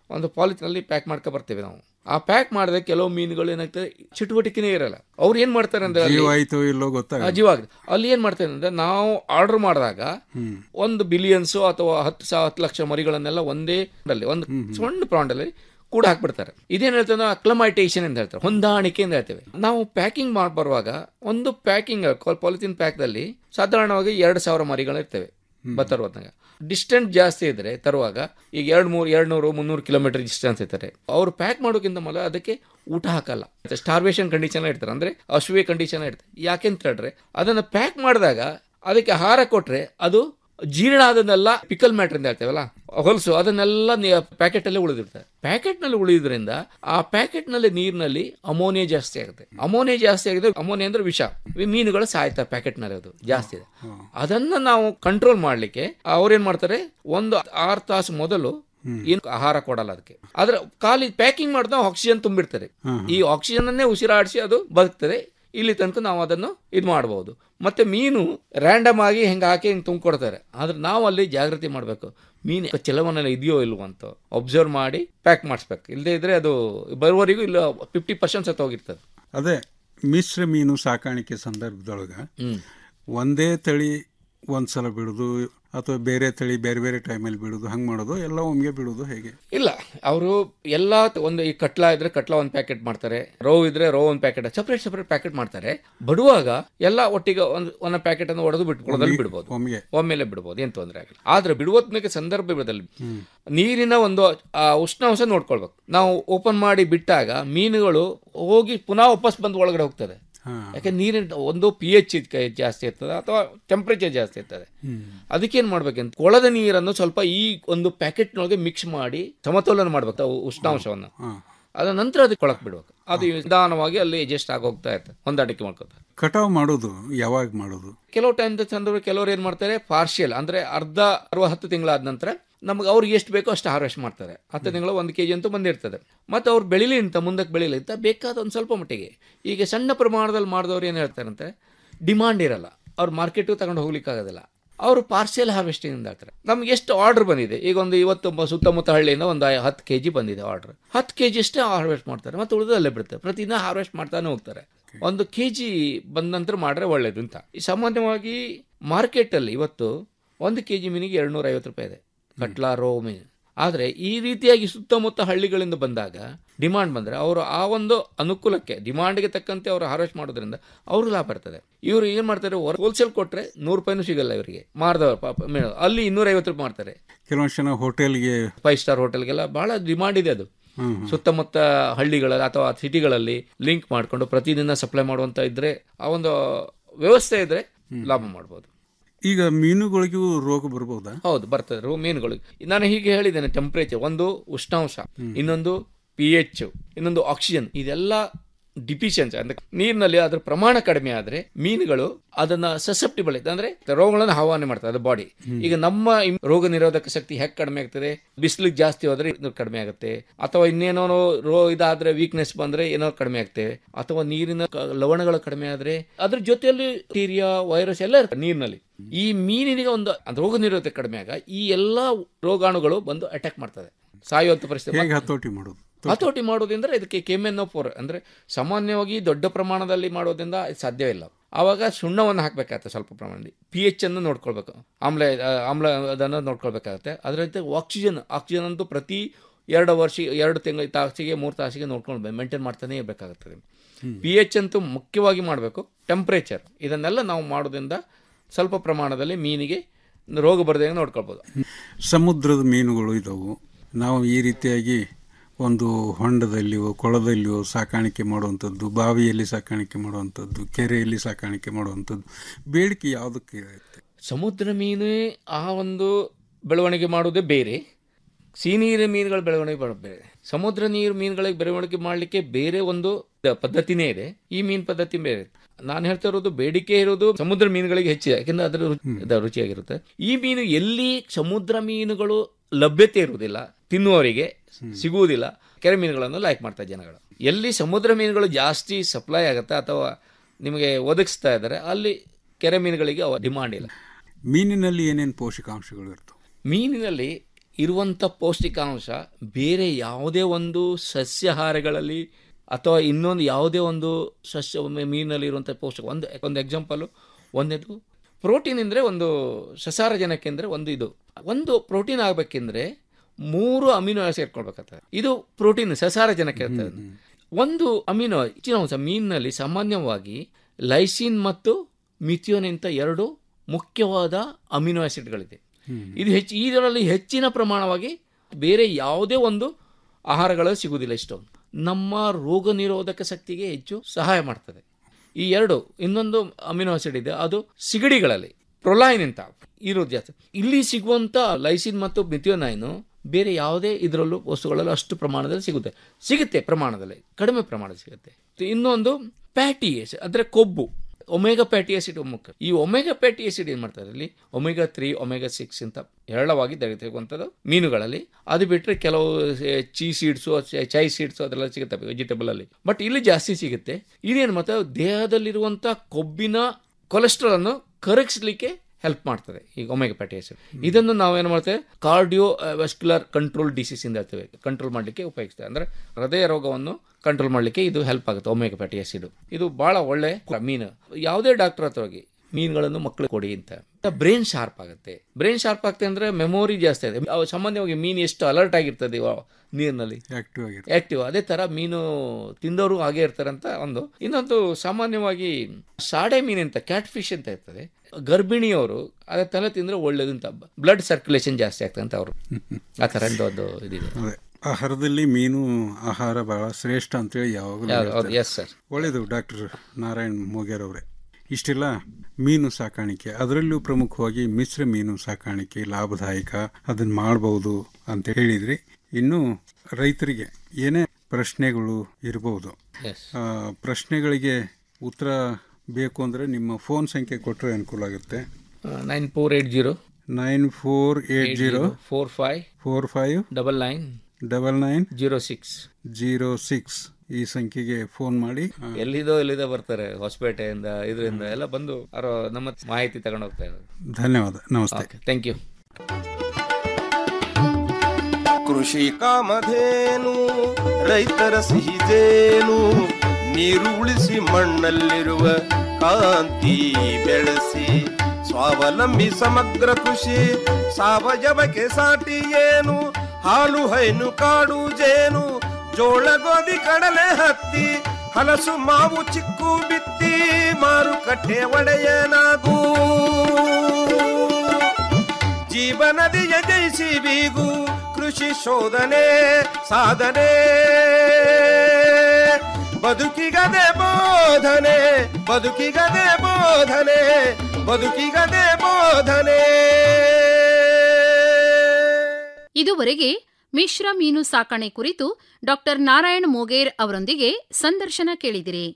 ಒಂದು ಪಾಲಿಥಿನಲ್ಲಿ ಪ್ಯಾಕ್ ಮಾಡ್ಕೊ ಬರ್ತೇವೆ ನಾವು ಆ ಪ್ಯಾಕ್ ಮಾಡಿದ್ರೆ ಕೆಲವು ಮೀನುಗಳು ಏನಾಗ್ತದೆ ಚಟುವಟಿಕೆನೇ ಇರಲ್ಲ ಅವ್ರು ಏನ್ ಮಾಡ್ತಾರೆ ಅಂದ್ರೆ ಅಲ್ಲಿ- ಜೀವ ಆಯ್ತೋ ಇಲ್ಲೋ ಆ, ಗೊತ್ತಾಗ ಜೀವ ಆಗಿದೆ ಅಲ್ಲಿ ಏನ್ ಮಾಡ್ತಾರೆ ಅಂದ್ರೆ ನಾವು ಆರ್ಡರ್ ಮಾಡಿದಾಗ ಹ್ಮ್ ಒಂದು ಬಿಲಿಯನ್ಸ್ ಅಥವಾ ಹತ್ತು ಸಾವಿರ ಹತ್ತು ಲಕ್ಷ ಮರಿಗಳನ್ನೆಲ್ಲ ಒಂದೇ ಅಲ್ಲಿ ಒಂದು ಸಣ್ಣ ಪ್ರಾಂಡಲ್ಲಿ ಕೂಡ ಹಾಕ್ಬಿಡ್ತಾರೆ ಇದೇನ್ ಹೇಳ್ತಾರೆ ಅಕ್ಲಮೈಟೇಷನ್ ಅಂತ ಹೇಳ್ತಾರೆ ಹೊಂದಾಣಿಕೆ ಅಂತ ಹೇಳ್ತೇವೆ ನಾವು ಪ್ಯಾಕಿಂಗ್ ಮಾಡಿ ಬರುವಾಗ ಒಂದು ಪ್ಯಾಕಿಂಗ್ ಪಾಲಿಥಿನ್ ಪ್ಯಾಕ್ದಲ್ಲಿ ಸಾಧಾರಣವಾಗಿ ಎರಡು ಸಾವಿರ ಮರಿಗಳು ಇರ್ತವೆ ಬತ್ತರುವತ್ನಾಗ ಡಿಸ್ಟೆನ್ಸ್ ಜಾಸ್ತಿ ಇದ್ರೆ ತರುವಾಗ ಈಗ ಎರಡು ಮೂರು ಎರಡು ನೂರು ಮುನ್ನೂರು ಕಿಲೋಮೀಟರ್ ಡಿಸ್ಟೆನ್ಸ್ ಇರ್ತಾರೆ ಅವ್ರು ಪ್ಯಾಕ್ ಮಾಡೋಕ್ಕಿಂತ ಮೊದಲು ಅದಕ್ಕೆ ಊಟ ಹಾಕಲ್ಲ ಸ್ಟಾರ್ವೇಷನ್ ಕಂಡೀಷನ್ ಇರ್ತಾರೆ ಅಂದ್ರೆ ಅಶ್ವೇ ಕಂಡೀಷನ್ ಇರ್ತಾರೆ ಯಾಕೆಂತ ಹೇಳಿದ್ರೆ ಅದನ್ನು ಪ್ಯಾಕ್ ಮಾಡಿದಾಗ ಅದಕ್ಕೆ ಆಹಾರ ಕೊಟ್ರೆ ಅದು ಜೀರ್ಣ ಆದನ್ನೆಲ್ಲ ಪಿಕಲ್ ಮ್ಯಾಟ್ರ್ ಅಂತ ಹೇಳ್ತೇವಲ್ಲ ಹೊಲಸು ಅದನ್ನೆಲ್ಲ ಪ್ಯಾಕೆಟ್ ಅಲ್ಲೇ ಉಳಿದಿರ್ತದೆ ಪ್ಯಾಕೆಟ್ ನಲ್ಲಿ ಉಳಿಯೋದ್ರಿಂದ ಆ ಪ್ಯಾಕೆಟ್ ನಲ್ಲಿ ನೀರಿನಲ್ಲಿ ಅಮೋನಿಯಾ ಜಾಸ್ತಿ ಆಗುತ್ತೆ ಅಮೋನಿಯಾ ಜಾಸ್ತಿ ಆಗಿದೆ ಅಮೋನಿಯಾ ಅಂದ್ರೆ ವಿಷ ಈ ಮೀನುಗಳು ಸಾಯ್ತವೆ ಪ್ಯಾಕೆಟ್ ನಲ್ಲಿ ಅದು ಜಾಸ್ತಿ ಇದೆ ಅದನ್ನ ನಾವು ಕಂಟ್ರೋಲ್ ಮಾಡ್ಲಿಕ್ಕೆ ಅವ್ರೇನ್ ಮಾಡ್ತಾರೆ ಒಂದು ಆರು ತಾಸು ಮೊದಲು ಏನು ಆಹಾರ ಕೊಡಲ್ಲ ಅದಕ್ಕೆ ಆದ್ರೆ ಖಾಲಿ ಪ್ಯಾಕಿಂಗ್ ಮಾಡಿದ ಆಕ್ಸಿಜನ್ ತುಂಬಿಡ್ತಾರೆ ಈ ಆಕ್ಸಿಜನ್ ಅನ್ನೇ ಉಸಿರಾಡಿಸಿ ಅದು ಬದುಕ್ತದೆ ಇಲ್ಲಿ ತನಕ ನಾವು ಅದನ್ನು ಇದು ಮಾಡಬಹುದು ಮತ್ತೆ ಮೀನು ರ್ಯಾಂಡಮ್ ಆಗಿ ಹೆಂಗೆ ಹಾಕಿ ಹಿಂಗೆ ತುಂಬಿಕೊಡ್ತಾರೆ ಆದ್ರೆ ನಾವು ಅಲ್ಲಿ ಜಾಗೃತಿ ಮಾಡಬೇಕು ಮೀನು ಚಲವನಲ್ಲಿ ಇದೆಯೋ ಇಲ್ವೋ ಅಂತ ಅಬ್ಸರ್ವ್ ಮಾಡಿ ಪ್ಯಾಕ್ ಮಾಡಿಸ್ಬೇಕು ಇಲ್ಲದೆ ಇದ್ರೆ ಅದು ಬರುವವರೆಗೂ ಇಲ್ಲ ಫಿಫ್ಟಿ ಪರ್ಸೆಂಟ್ ಸತ್ತು ಹೋಗಿರ್ತದೆ ಅದೇ ಮಿಶ್ರ ಮೀನು ಸಾಕಾಣಿಕೆ ಸಂದರ್ಭದೊಳಗ ಹ್ಮ್. ಒಂದೇ ತಳಿ ಒಂದ್ಸಲ ಬಿಡುದು ಅಥವಾ ಬೇರೆ ತಳಿ ಬೇರೆ ಬೇರೆ ಟೈಮಲ್ಲಿ ಬಿಡುದು ಹಂಗೆ ಮಾಡೋದು ಎಲ್ಲ ಒಮ್ಗೆ ಬಿಡುದು ಹೇಗೆ ಇಲ್ಲ ಅವರು ಎಲ್ಲ ಒಂದು ಈ ಕಟ್ಲ ಇದ್ರೆ ಕಟ್ಲ ಒಂದು ಪ್ಯಾಕೆಟ್ ಮಾಡ್ತಾರೆ ರೋ ಇದ್ರೆ ರೋ ಒಂದು ಪ್ಯಾಕೆಟ್ ಸಪರೇಟ್ ಸಪರೇಟ್ ಪ್ಯಾಕೆಟ್ ಮಾಡ್ತಾರೆ ಬಿಡುವಾಗ ಎಲ್ಲ ಒಟ್ಟಿಗೆ ಒಂದು ಒಂದು ಪ್ಯಾಕೆಟ್ ಅನ್ನು ಒಡೆದು ಬಿಟ್ಕೊಳ್ಳೋದ್ರಲ್ಲಿ ಬಿಡ್ಬೋದು ಒಮ್ಗೆ ಒಮ್ಮೆಲೆ ಬಿಡ್ಬೋದು ಏನು ತೊಂದರೆ ಆಗಲ್ಲ ಆದ್ರೆ ಬಿಡುವತ್ನಿಗೆ ಸಂದರ್ಭದಲ್ಲಿ ನೀರಿನ ಒಂದು ಆ ಉಷ್ಣಾಂಶ ನೋಡ್ಕೊಳ್ಬೇಕು ನಾವು ಓಪನ್ ಮಾಡಿ ಬಿಟ್ಟಾಗ ಮೀನುಗಳು ಹೋಗಿ ಪುನಃ ವಾಪಸ್ ಬಂದು ಒಳಗಡೆ ಹೋಗ್ತದೆ ಯಾಕೆ ನೀರಿನ ಒಂದು ಪಿ ಎಚ್ ಜಾಸ್ತಿ ಇರ್ತದೆ ಅಥವಾ ಟೆಂಪ್ರೇಚರ್ ಜಾಸ್ತಿ ಇರ್ತದೆ ಅದಕ್ಕೇನು ಮಾಡ್ಬೇಕಂತ ಕೊಳದ ನೀರನ್ನು ಸ್ವಲ್ಪ ಈ ಒಂದು ಪ್ಯಾಕೆಟ್ನೊಳಗೆ ಮಿಕ್ಸ್ ಮಾಡಿ ಸಮತೋಲನ ಮಾಡ್ಬೇಕು ಅವು ಉಷ್ಣಾಂಶವನ್ನು ಅದ ನಂತರ ಅದಕ್ಕೆ ಕೊಳಕ್ ಬಿಡ್ಬೇಕು ಅದು ನಿಧಾನವಾಗಿ ಅಲ್ಲಿ ಅಡ್ಜಸ್ಟ್ ಆಗಿ ಹೋಗ್ತಾ ಇರ್ತದೆ ಹೊಂದಾಣಿಕೆ ಮಾಡ್ಕೋತಾರೆ ಕಟಾವು ಮಾಡೋದು ಯಾವಾಗ ಮಾಡೋದು ಕೆಲವು ಟೈಮ್ ಸಂದರ್ಭ ಕೆಲವರು ಏನು ಮಾಡ್ತಾರೆ ಪಾರ್ಷಿಯಲ್ ಅಂದ್ರೆ ಅರ್ಧ ಅರುವ ಹತ್ತು ತಿಂಗಳಾದ ನಂತರ ನಮ್ಗೆ ಅವ್ರಿಗೆ ಎಷ್ಟು ಬೇಕೋ ಅಷ್ಟು ಹಾರ್ವೆಸ್ಟ್ ಮಾಡ್ತಾರೆ ಹತ್ತು ತಿಂಗಳು ಒಂದು ಕೆ ಜಿ ಅಂತೂ ಬಂದಿರ್ತದೆ ಮತ್ತು ಅವ್ರು ಬೆಳಿಲಿ ಅಂತ ಮುಂದಕ್ಕೆ ಬೆಳಿಲಿ ಅಂತ ಬೇಕಾದ ಒಂದು ಸ್ವಲ್ಪ ಮಟ್ಟಿಗೆ ಈಗ ಸಣ್ಣ ಪ್ರಮಾಣದಲ್ಲಿ ಮಾಡಿದವ್ರು ಏನು ಹೇಳ್ತಾರಂತೆ ಡಿಮಾಂಡ್ ಇರಲ್ಲ ಅವ್ರು ಮಾರ್ಕೆಟಿಗೆ ತಗೊಂಡು ಹೋಗ್ಲಿಕ್ಕಾಗೋದಿಲ್ಲ ಅವರು ಪಾರ್ಸೆಲ್ ಹಾರ್ವೆಸ್ಟಿಂಗ್ ಅಂತ ಹೇಳ್ತಾರೆ ನಮ್ಗೆ ಎಷ್ಟು ಆರ್ಡರ್ ಬಂದಿದೆ ಈಗ ಒಂದು ಇವತ್ತು ಒಬ್ಬ ಸುತ್ತಮುತ್ತ ಹಳ್ಳಿಯಿಂದ ಒಂದು ಹತ್ತು ಕೆ ಜಿ ಬಂದಿದೆ ಆರ್ಡರ್ ಹತ್ತು ಕೆ ಜಿ ಅಷ್ಟೇ ಹಾರ್ವೆಸ್ಟ್ ಮಾಡ್ತಾರೆ ಮತ್ತು ಉಳಿದು ಅಲ್ಲೇ ಬಿಡ್ತಾರೆ ಪ್ರತಿದಿನ ಹಾರ್ವೆಸ್ಟ್ ಮಾಡ್ತಾನೆ ಹೋಗ್ತಾರೆ ಒಂದು ಕೆ ಜಿ ಬಂದ ನಂತರ ಮಾಡ್ರೆ ಒಳ್ಳೇದು ಅಂತ ಈ ಸಾಮಾನ್ಯವಾಗಿ ಮಾರ್ಕೆಟಲ್ಲಿ ಇವತ್ತು ಒಂದು ಕೆ ಜಿ ಮೀನಿಗೆ ಎರಡ್ನೂರ ಐವತ್ತು ರೂಪಾಯಿ ಇದೆ ಕಟ್ಲಾ ರೋ ಮೀನು ಆದರೆ ಈ ರೀತಿಯಾಗಿ ಸುತ್ತಮುತ್ತ ಹಳ್ಳಿಗಳಿಂದ ಬಂದಾಗ ಡಿಮಾಂಡ್ ಬಂದರೆ ಅವರು ಆ ಒಂದು ಅನುಕೂಲಕ್ಕೆ ಡಿಮಾಂಡ್ಗೆ ತಕ್ಕಂತೆ ಅವರು ಹಾರ್ವೆಸ್ಟ್ ಮಾಡೋದ್ರಿಂದ ಅವರು ಲಾಭ ಇರ್ತದೆ ಇವರು ಏನು ಮಾಡ್ತಾರೆ ಹೋಲ್ಸೇಲ್ ಕೊಟ್ಟರೆ ನೂರು ರೂಪಾಯಿನೂ ಸಿಗಲ್ಲ ಇವರಿಗೆ ಮಾರ್ದವರು ಪಾಪ ಮೀನು ಅಲ್ಲಿ ಇನ್ನೂರೈವತ್ತು ರೂಪಾಯಿ ಮಾಡ್ತಾರೆ ಕೆಲವೊಂದು ಜನ ಹೋಟೆಲ್ಗೆ ಫೈವ್ ಸ್ಟಾರ್ ಹೋಟೆಲ್ಗೆಲ್ಲ ಬಹಳ ಡಿಮಾಂಡ್ ಇದೆ ಅದು ಹ್ಮ್. ಸುತ್ತಮುತ್ತ ಹಳ್ಳಿಗಳಲ್ಲಿ ಅಥವಾ ಸಿಟಿಗಳಲ್ಲಿ ಲಿಂಕ್ ಮಾಡಿಕೊಂಡು ಪ್ರತಿದಿನ ಸಪ್ಲೈ ಮಾಡುವಂತ ಇದ್ರೆ ಆ ಒಂದು ವ್ಯವಸ್ಥೆ ಇದ್ರೆ ಲಾಭ ಮಾಡ್ಬೋದು ಈಗ ಮೀನುಗಳಿಗೂ ರೋಗ ಬರ್ಬೋದಾ ಹೌದು ಬರ್ತದೆ ರೋ ಮೀನುಗಳು ನಾನು ಹೀಗೆ ಹೇಳಿದ್ದೇನೆ ಟೆಂಪರೇಚರ್ ಒಂದು ಉಷ್ಣಾಂಶ ಇನ್ನೊಂದು ಪಿ ಎಚ್ ಇನ್ನೊಂದು ಆಕ್ಸಿಜನ್ ಇದೆಲ್ಲ ಡಿಫಿಷಿಯನ್ಸಿ ಅಂದ್ರೆ ನೀರಿನಲ್ಲಿ ಅದರ ಪ್ರಮಾಣ ಕಡಿಮೆ ಆದ್ರೆ ಮೀನುಗಳು ಅದನ್ನ ಸಸೆಪ್ಟಿಬಲ್ ಅಂದ್ರೆ ರೋಗಗಳನ್ನು ಆಹ್ವಾನ ಮಾಡ್ತದೆ ಅದು ಬಾಡಿ ಈಗ ನಮ್ಮ ಇಮ್- ರೋಗ ನಿರೋಧಕ ಶಕ್ತಿ ಹೆಕ್ ಕಡಿಮೆ ಆಗ್ತದೆ ಬಿಸಿಲಿಗೆ ಜಾಸ್ತಿ ಹೋದ್ರೆ ಇದು ಕಡಿಮೆ ಆಗುತ್ತೆ ಅಥವಾ ಇನ್ನೇನೋ ರೋ ಇದಾದ್ರೆ ವೀಕ್ನೆಸ್ ಬಂದ್ರೆ ಏನೋ ಕಡಿಮೆ ಆಗ್ತದೆ ಅಥವಾ ನೀರಿನ ಕ- ಲವಣಗಳು ಕಡಿಮೆ ಆದ್ರೆ ಅದ್ರ ಜೊತೆಯಲ್ಲಿ ಬ್ಯಾಕ್ಟೀರಿಯಾ ವೈರಸ್ ಎಲ್ಲ ಇರ್ತದೆ ನೀರಿನಲ್ಲಿ ಈ ಮೀನಿನಿಗೆ ಒಂದು ಅದು ರೋಗ ನಿರೋಧಕ ಕಡಿಮೆ ಆಗ ಈ ಎಲ್ಲಾ ರೋಗಾಣುಗಳು ಬಂದು ಅಟ್ಯಾಕ್ ಮಾಡ್ತದೆ ಸಾಯುವಂತ ಪರಿಸ್ಥಿತಿ ಹೇಗೆ ಹತೋಟಿ ಮಾಡೋದು ಹತೋಟಿ ಮಾಡೋದ್ರಿಂದ ಇದಕ್ಕೆ ಕೆಮ್ಮೆನ್ನೋ ಫೋರ್ ಅಂದ್ರೆ ಸಾಮಾನ್ಯವಾಗಿ ದೊಡ್ಡ ಪ್ರಮಾಣದಲ್ಲಿ ಮಾಡೋದ್ರಿಂದ ಇದು ಸಾಧ್ಯವಿಲ್ಲ ಆವಾಗ ಸುಣ್ಣವನ್ನು ಹಾಕಬೇಕಾಗತ್ತೆ ಸ್ವಲ್ಪ ಪ್ರಮಾಣದಲ್ಲಿ ಪಿ ಎಚ್ ಅನ್ನು ನೋಡ್ಕೊಳ್ಬೇಕು ಆಮ್ಲ ಆ, ಆಮ್ಲ ಅದನ್ನು ನೋಡ್ಕೊಳ್ಬೇಕಾಗತ್ತೆ ಅದರ ಜೊತೆ ಆಕ್ಸಿಜನ್ ಆಕ್ಸಿಜನ್ ಅಂತೂ ಪ್ರತಿ ಎರಡು ವರ್ಷ ಎರಡು ತಿಂಗಳು ತಾಸಿಗೆ ಮೂರು ತಾಸಿಗೆ ನೋಡ್ಕೊಂಡು ಮೇಂಟೈನ್ ಮಾಡ್ತಾನೆ ಇರಬೇಕಾಗುತ್ತದೆ ಪಿ ಎಚ್ ಅಂತೂ ಮುಖ್ಯವಾಗಿ ಮಾಡಬೇಕು ಟೆಂಪ್ರೇಚರ್ ಇದನ್ನೆಲ್ಲ ನಾವು ಮಾಡೋದ್ರಿಂದ ಸ್ವಲ್ಪ ಪ್ರಮಾಣದಲ್ಲಿ ಮೀನಿಗೆ ರೋಗ ಬರದಂಗೆ ನೋಡ್ಕೊಳ್ಬೋದು ಸಮುದ್ರದ ಮೀನುಗಳು ಇದಾವು ನಾವು ಈ ರೀತಿಯಾಗಿ ಒಂದು ಹೊಂಡದಲ್ಲಿಯೋ ಕೊಳದಲ್ಲಿಯೋ ಸಾಕಾಣಿಕೆ ಮಾಡುವಂಥದ್ದು ಬಾವಿಯಲ್ಲಿ ಸಾಕಾಣಿಕೆ ಮಾಡುವಂಥದ್ದು ಕೆರೆಯಲ್ಲಿ ಸಾಕಾಣಿಕೆ ಮಾಡುವಂಥದ್ದು ಬೇಡಿಕೆ ಯಾವುದಕ್ಕೆ ಇರುತ್ತೆ ಸಮುದ್ರ ಮೀನು ಆ ಒಂದು ಬೆಳವಣಿಗೆ ಮಾಡೋದೇ ಬೇರೆ ಸಿಹಿನೀರಿನ ಮೀನುಗಳ ಬೆಳವಣಿಗೆ ಮಾಡೋದು ಬೇರೆ ಸಮುದ್ರ ನೀರು ಮೀನುಗಳಿಗೆ ಬೆಳವಣಿಗೆ ಮಾಡಲಿಕ್ಕೆ ಬೇರೆ ಒಂದು ದ- ಪದ್ಧತಿನೇ ಇದೆ ಈ ಮೀನು ಪದ್ಧತಿ ಬೇರೆ ನಾನು ಹೇಳ್ತಾ ಇರೋದು ಬೇಡಿಕೆ ಇರೋದು ಸಮುದ್ರ ಮೀನುಗಳಿಗೆ ಹೆಚ್ಚಿದೆ ಯಾಕೆಂದ್ರೆ ಅದರ ರು- ಅದು ರುಚಿಯಾಗಿರುತ್ತೆ ಈ ಮೀನು ಎಲ್ಲಿ ಸಮುದ್ರ ಮೀನುಗಳು ಲಭ್ಯತೆ ಇರುವುದಿಲ್ಲ ತಿನ್ನುವವರಿಗೆ ಸಿಗುವುದಿಲ್ಲ ಕೆರೆ ಮೀನುಗಳನ್ನು ಲೈಕ್ ಮಾಡ್ತಾರೆ ಜನಗಳು ಎಲ್ಲಿ ಸಮುದ್ರ ಮೀನುಗಳು ಜಾಸ್ತಿ ಸಪ್ಲೈ ಆಗುತ್ತೆ ಅಥವಾ ನಿಮಗೆ ಒದಗಿಸ್ತಾ ಇದ್ದಾರೆ ಅಲ್ಲಿ ಕೆರೆ ಮೀನುಗಳಿಗೆ ಅವ ಡಿಮಾಂಡ್ ಇಲ್ಲ ಮೀನಿನಲ್ಲಿ ಏನೇನು ಪೋಷಕಾಂಶಗಳು ಇರ್ತವೆ ಮೀನಿನಲ್ಲಿ ಇರುವಂಥ ಪೌಷ್ಟಿಕಾಂಶ ಬೇರೆ ಯಾವುದೇ ಒಂದು ಸಸ್ಯಾಹಾರಗಳಲ್ಲಿ ಅಥವಾ ಇನ್ನೊಂದು ಯಾವುದೇ ಒಂದು ಸಸ್ಯ ಮೀನಲ್ಲಿ ಇರುವಂಥ ಪೌಷ್ಟಿಕ ಒಂದು ಒಂದು ಎಕ್ಸಾಂಪಲು ಒಂದೇದು ಪ್ರೋಟೀನ್ ಅಂದರೆ ಒಂದು ಸಸಾರಜನಕ ಅಂದರೆ ಒಂದು ಇದು ಒಂದು ಪ್ರೋಟೀನ್ ಆಗಬೇಕೆಂದ್ರೆ ಮೂರು ಅಮಿನೋ ಆಸಿಡ್ ಇಟ್ಕೊಳ್ಬೇಕಾಗ್ತದೆ ಇದು ಪ್ರೋಟೀನ್ ಸಸಾರಜನಕ ಇರ್ತದೆ ಒಂದು ಅಮಿನೋ ಹೆಚ್ಚಿನ ಅಂಶ ಮೀನಿನಲ್ಲಿ ಸಾಮಾನ್ಯವಾಗಿ ಲೈಸಿನ್ ಮತ್ತು ಮಿಥಿಯೋನ್ ಅಂತ ಎರಡು ಮುಖ್ಯವಾದ ಅಮಿನೋ ಆಸಿಡ್ಗಳಿದೆ ಇದು ಹೆಚ್ಚು ಇದರಲ್ಲಿ ಹೆಚ್ಚಿನ ಪ್ರಮಾಣವಾಗಿ ಬೇರೆ ಯಾವುದೇ ಒಂದು ಆಹಾರಗಳಲ್ಲಿ ಸಿಗುವುದಿಲ್ಲ ಇಷ್ಟೊಂದು ನಮ್ಮ ರೋಗ ನಿರೋಧಕ ಶಕ್ತಿಗೆ ಹೆಚ್ಚು ಸಹಾಯ ಮಾಡ್ತದೆ ಈ ಎರಡು ಇನ್ನೊಂದು ಅಮಿನೋ ಆಸಿಡ್ ಇದೆ ಅದು ಸಿಗಡಿಗಳಲ್ಲಿ ಪ್ರೊಲೈನ್ ಅಂತ ಇರೋದು ಜಾಸ್ತಿ ಇಲ್ಲಿ ಸಿಗುವಂಥ ಲೈಸಿನ್ ಮತ್ತು ಮಿಥಿಯೋನೈನು ಬೇರೆ ಯಾವುದೇ ಇದರಲ್ಲೂ ವಸ್ತುಗಳಲ್ಲೂ ಅಷ್ಟು ಪ್ರಮಾಣದಲ್ಲಿ ಸಿಗುತ್ತೆ ಸಿಗುತ್ತೆ ಪ್ರಮಾಣದಲ್ಲಿ ಕಡಿಮೆ ಪ್ರಮಾಣದಲ್ಲಿ ಸಿಗುತ್ತೆ ಇನ್ನೊಂದು ಪ್ಯಾಟಿ ಆಸಿಡ್ ಅಂದರೆ ಕೊಬ್ಬು ಒಮೆಗಾ ಪ್ಯಾಟಿ ಆಸಿಡ್ ಮುಖ್ಯ ಈ ಒಮೆಗಾ ಪ್ಯಾಟಿ ಆಸಿಡ್ ಏನು ಮಾಡ್ತಾರೆ ಇಲ್ಲಿ ಒಮೆಗಾ ತ್ರೀ ಒಮೆಗಾ ಸಿಕ್ಸ್ ಅಂತ ಹೇರಳವಾಗಿ ತೆಗೆದುವಂಥದ್ದು ಮೀನುಗಳಲ್ಲಿ ಅದು ಬಿಟ್ಟರೆ ಕೆಲವು ಚೀ ಸೀಡ್ಸು ಚೈ ಸೀಡ್ಸು ಅದೆಲ್ಲ ಸಿಗುತ್ತೆ ವೆಜಿಟೇಬಲ್ ಅಲ್ಲಿ ಬಟ್ ಇಲ್ಲಿ ಜಾಸ್ತಿ ಸಿಗುತ್ತೆ ಇದೇನು ಮತ್ತೆ ದೇಹದಲ್ಲಿರುವಂಥ ಕೊಬ್ಬಿನ ಕೊಲೆಸ್ಟ್ರಾಲ್ ಅನ್ನು ಕರಗಿಸ್ಲಿಕ್ಕೆ ಹೆಲ್ಪ್ ಮಾಡ್ತದೆ ಈಗ ಒಮೆಗಾ ಪ್ಯಾಟಿ ಆಸಿಡ್ ಇದನ್ನು ನಾವೇನು ಮಾಡ್ತೇವೆ ಕಾರ್ಡಿಯೋ ವೆಸ್ಕ್ಯುಲರ್ ಕಂಟ್ರೋಲ್ ಡಿಸೀಸ್ ಇಂದ ಹೇಳ್ತೇವೆ ಕಂಟ್ರೋಲ್ ಮಾಡಲಿಕ್ಕೆ ಉಪಯೋಗಿಸ್ತೇವೆ ಅಂದರೆ ಹೃದಯ ರೋಗವನ್ನು ಕಂಟ್ರೋಲ್ ಮಾಡಲಿಕ್ಕೆ ಇದು ಹೆಲ್ಪ್ ಆಗುತ್ತೆ ಒಮೆಗಾ ಪ್ಯಾಟಿ ಆಸಿಡ್ ಇದು ಬಹಳ ಒಳ್ಳೆ ಮೀನು ಯಾವುದೇ ಡಾಕ್ಟರ್ ಹತ್ರ ಹೋಗಿ ಮೀನುಗಳನ್ನು ಮಕ್ಕಳು ಕೊಡಿ ಅಂತ ಬ್ರೈನ್ ಶಾರ್ಪ್ ಆಗುತ್ತೆ ಬ್ರೈನ್ ಶಾರ್ಪ್ ಆಗ್ತದೆ ಅಂದ್ರೆ ಮೆಮೊರಿ ಜಾಸ್ತಿ ಆಗುತ್ತೆ ಅವು ಸಾಮಾನ್ಯವಾಗಿ ಮೀನು ಎಷ್ಟು ಅಲರ್ಟ್ ಆಗಿರ್ತದೆ ಇವ ನೀರಿನಲ್ಲಿ ಆಕ್ಟಿವ್ ಆಗಿದೆ ಆಕ್ಟಿವ್ ಅದೇ ತರ ಮೀನು ತಿಂದವರು ಹಾಗೆ ಇರ್ತಾರೆ ಅಂತ ಒಂದು ಇನ್ನೊಂದು ಸಾಮಾನ್ಯವಾಗಿ ಸಾಡೆ ಮೀನು ಅಂತ ಕ್ಯಾಟ್ ಫಿಶ್ ಅಂತ ಇರ್ತದೆ ಗರ್ಭಿಣಿಯವರು ಅದೇ ತಲೆ ತಿಂದ್ರೆ ಒಳ್ಳೇದು ಅಂತ ಬ್ಲಡ್ ಸರ್ಕ್ಯುಲೇಷನ್ ಜಾಸ್ತಿ ಆಗ್ತದೆ ಅಂತ ಅವರು ಆ ಥರ ಒಂದು ಇದಿದೆ ಅದೇ ಆಹಾರದಲ್ಲಿ ಮೀನು ಆಹಾರ ಬಹಳ ಶ್ರೇಷ್ಠ ಅಂತೇಳಿ ಯಾವಾಗಲೂ ಹೌದು, ಹೌದು, ಹೇಳ್ತಾರೆ. yes, sir. ಒಳ್ಳೆಯದು ಡಾಕ್ಟರ್ ನಾರಾಯಣ್ ಮೋಗೇರ್ ಅವರೇ ಇಷ್ಟೆಲ್ಲ ಮೀನು ಸಾಕಾಣಿಕೆ ಅದರಲ್ಲೂ ಪ್ರಮುಖವಾಗಿ ಮಿಶ್ರ ಮೀನು ಸಾಕಾಣಿಕೆ ಲಾಭದಾಯಕ ಅದನ್ನ ಮಾಡಬಹುದು ಅಂತ ಹೇಳಿದ್ರಿ ಇನ್ನು ರೈತರಿಗೆ ಏನೇ ಪ್ರಶ್ನೆಗಳು ಇರಬಹುದು Yes. ಆ, ಪ್ರಶ್ನೆಗಳಿಗೆ ಉತ್ತರ ಬೇಕು ಅಂದ್ರೆ ನಿಮ್ಮ ಫೋನ್ ಸಂಖ್ಯೆ ಕೊಟ್ಟರೆ ಅನುಕೂಲ ಆಗುತ್ತೆ nine four eight zero nine four eight zero four five four five double nine double nine zero six zero six ಈ ಸಂಖ್ಯೆಗೆ ಫೋನ್ ಮಾಡಿ ಆ, ಎಲ್ಲಿದೋ ಎಲ್ಲಿದೋ ಬರ್ತಾರೆ ಹೊಸಪೇಟೆಯಿಂದ ಇದರಿಂದ ಎಲ್ಲ ಬಂದು ಅವರ ನಮ್ಮ ಮಾಹಿತಿ ತಗೊಂಡು ಹೋಗ್ತಾ ಇದ್ದಾರೆ ಧನ್ಯವಾದ ನಮಸ್ತೆ ಥ್ಯಾಂಕ್ ಯು ಕೃಷಿ ಕಾಮಧೇನು ರೈತರ ಸಿಹಿದೇನು ನೀರು ಉಳಿಸಿ ಮಣ್ಣಲ್ಲಿರುವ ಕಾಂತಿ ಬೆಳೆಸಿ ಸ್ವಾವಲಂಬಿ ಸಮಗ್ರ ಕೃಷಿ ಸಾವಯವಕ್ಕೆ ಸಾಟಿ ಏನು ಹಾಲು ಹೈನು ಕಾಡು ಜೇನು ಜೋಳ ಗೋಧಿ ಕಡಲೆ ಹತ್ತಿ ಹಲಸು ಮಾವು ಚಿಕ್ಕು ಬಿತ್ತಿ ಮಾರುಕಟ್ಟೆ ಒಡೆಯನಾಗೂ ಜೀವನದಿಯ ಜಯಿಸಿ ಬೀಗು ಕೃಷಿ ಶೋಧನೆ ಸಾಧನೆ ಬದುಕಿಗದೆ ಬೋಧನೆ ಬದುಕಿಗದೆ ಬೋಧನೆ ಬದುಕಿಗದೆ ಬೋಧನೆ ಇದುವರೆಗೆ ಮಿಶ್ರ ಮೀನು ಸಾಕಣೆ ಕುರಿತು ಡಾಕ್ಟರ್ ನಾರಾಯಣ್ ಮೋಗೇರ್ ಅವರೊಂದಿಗೆ ಸಂದರ್ಶನ ಕೇಳಿದಿರಿ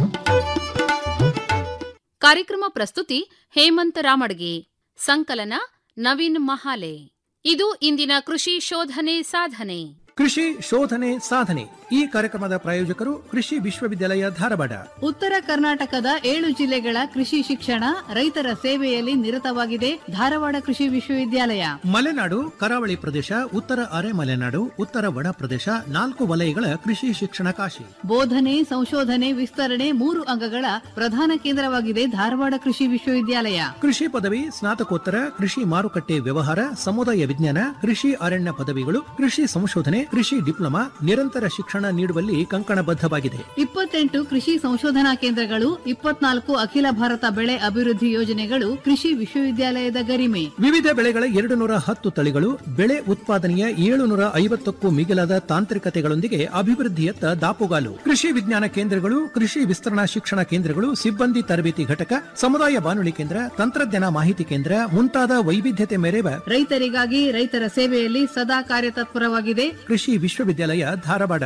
ಕಾರ್ಯಕ್ರಮ ಪ್ರಸ್ತುತಿ ಹೇಮಂತ್ ರಾಮಡ್ಗೆ ಸಂಕಲನ ನವೀನ್ ಮಹಾಲೆ ಇದು ಇಂದಿನ ಕೃಷಿ ಶೋಧನೆ ಸಾಧನೆ ಕೃಷಿ ಶೋಧನೆ ಸಾಧನೆ ಈ ಕಾರ್ಯಕ್ರಮದ ಪ್ರಾಯೋಜಕರು ಕೃಷಿ ವಿಶ್ವವಿದ್ಯಾಲಯ ಧಾರವಾಡ ಉತ್ತರ ಕರ್ನಾಟಕದ ಏಳು ಜಿಲ್ಲೆಗಳ ಕೃಷಿ ಶಿಕ್ಷಣ ರೈತರ ಸೇವೆಯಲ್ಲಿ ನಿರತವಾಗಿದೆ ಧಾರವಾಡ ಕೃಷಿ ವಿಶ್ವವಿದ್ಯಾಲಯ ಮಲೆನಾಡು ಕರಾವಳಿ ಪ್ರದೇಶ ಉತ್ತರ ಅರೆ ಮಲೆನಾಡು ಉತ್ತರ ಒಣ ಪ್ರದೇಶ ನಾಲ್ಕು ವಲಯಗಳ ಕೃಷಿ ಶಿಕ್ಷಣ ಕಾಶಿ ಬೋಧನೆ ಸಂಶೋಧನೆ ವಿಸ್ತರಣೆ ಮೂರು ಅಂಗಗಳ ಪ್ರಧಾನ ಕೇಂದ್ರವಾಗಿದೆ ಧಾರವಾಡ ಕೃಷಿ ವಿಶ್ವವಿದ್ಯಾಲಯ ಕೃಷಿ ಪದವಿ ಸ್ನಾತಕೋತ್ತರ ಕೃಷಿ ಮಾರುಕಟ್ಟೆ ವ್ಯವಹಾರ ಸಮುದಾಯ ವಿಜ್ಞಾನ ಕೃಷಿ ಅರಣ್ಯ ಪದವಿಗಳು ಕೃಷಿ ಸಂಶೋಧನೆ ಕೃಷಿ ಡಿಪ್ಲೊಮಾ ನಿರಂತರ ಶಿಕ್ಷಣ ನೀಡುವಲ್ಲಿ ಕಂಕಣಬದ್ಧವಾಗಿದೆ ಇಪ್ಪತ್ತೆಂಟು ಕೃಷಿ ಸಂಶೋಧನಾ ಕೇಂದ್ರಗಳು ಇಪ್ಪತ್ನಾಲ್ಕು ಅಖಿಲ ಭಾರತ ಬೆಳೆ ಅಭಿವೃದ್ಧಿ ಯೋಜನೆಗಳು ಕೃಷಿ ವಿಶ್ವವಿದ್ಯಾಲಯದ ಗರಿಮೆ ವಿವಿಧ ಬೆಳೆಗಳ ಎರಡು ನೂರ ಹತ್ತು ತಳಿಗಳು ಬೆಳೆ ಉತ್ಪಾದನೆಯ ಏಳುನೂರ ಐವತ್ತಕ್ಕೂ ಮಿಗಿಲಾದ ತಾಂತ್ರಿಕತೆಗಳೊಂದಿಗೆ ಅಭಿವೃದ್ಧಿಯತ್ತ ದಾಪುಗಾಲು ಕೃಷಿ ವಿಜ್ಞಾನ ಕೇಂದ್ರಗಳು ಕೃಷಿ ವಿಸ್ತರಣಾ ಶಿಕ್ಷಣ ಕೇಂದ್ರಗಳು ಸಿಬ್ಬಂದಿ ತರಬೇತಿ ಘಟಕ ಸಮುದಾಯ ಬಾನುಲಿ ಕೇಂದ್ರ ತಂತ್ರಜ್ಞಾನ ಮಾಹಿತಿ ಕೇಂದ್ರ ಮುಂತಾದ ವೈವಿಧ್ಯತೆ ಮೆರೆವ ರೈತರಿಗಾಗಿ ರೈತರ ಸೇವೆಯಲ್ಲಿ ಸದಾ ಕಾರ್ಯತತ್ಪರವಾಗಿದೆ ಕೃಷಿ ವಿಶ್ವವಿದ್ಯಾಲಯ ಧಾರವಾಡ